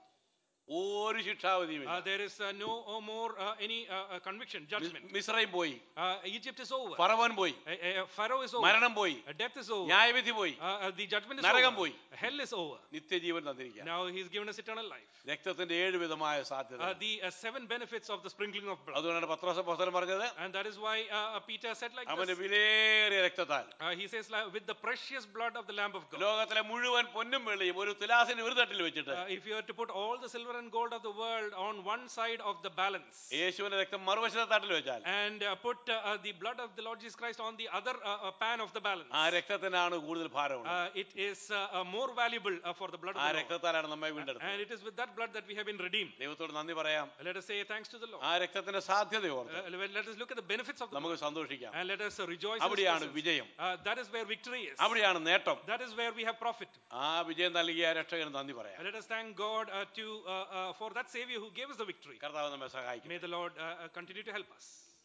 ഒരു ശിക്ഷാവധിയുമില്ല uh, there is uh, no uh, more uh, any uh, uh, conviction, judgment. മിശ്രയും പോയി Uh, Egypt is over. ഫറവൻ പോയി Uh, uh, Pharaoh is over. മരണം പോയി Uh, death is over. ന്യായവിധി പോയി Uh, uh, the judgment is നരകം over. പോയി. Hell is over. നിത്യജീവൻ തന്നിരിക്കുക Now He's given us eternal life. രക്തത്തിന്റെ ഏഴ് വിധമായ സാധ്യത Uh, the uh, seven benefits of the sprinkling of blood. അതുകൊണ്ടാണ് പത്രോസ പുസ്തകം പറഞ്ഞത് And that is why uh, uh, Peter said like അവന്റെ this. വിലയേറിയ രക്തത്താൽ Uh, he says, like, with the precious blood of the Lamb of God. ലോകത്തിലെ മുഴുവൻ പൊന്നും വെള്ളിയും ഒരു തുലാസിന് ഒരു തട്ടിൽ വെച്ചിട്ട് Uh, if you are to put all the silver and gold of the world on one side of the balance യേശുവിന്റെ രക്തം മറുവശത്തെ തട്ടിൽ വെച്ചാൽ and uh, put uh, uh, the blood of the Lord Jesus Christ on the other uh, uh, pan of the balance, ആ രക്തത്തിനാണ് കൂടുതൽ ഭാരമുള്ളത് uh, it is uh, uh, more valuable uh, for the blood of ആ the Lord. രക്തത്താലാണ് നമ്മെ വീണ്ടെടുത്തത് And it is with that blood that we have been redeemed. ദൈവത്തോട് നന്ദി പറയാം Let us say thanks to the Lord. ആ രക്തത്തിന്റെ സാധ്യത ഓർത്ത് Uh, let us look at the benefits of the blood നമുക്ക് സന്തോഷിക്കാം and let us uh, rejoice. in His അവിടെയാണ് presence. വിജയം Uh, that is where victory is. അവിടെയാണ് നേട്ടം That is where we have profit. ആ വിജയം നൽകിയ രക്ഷകന് നന്ദി പറയാം And let us thank God uh, to uh, uh, for that Savior who gave us the victory. കർത്താവ് നമ്മെ സഹായിക്കും May the Lord uh, uh, continue to help us.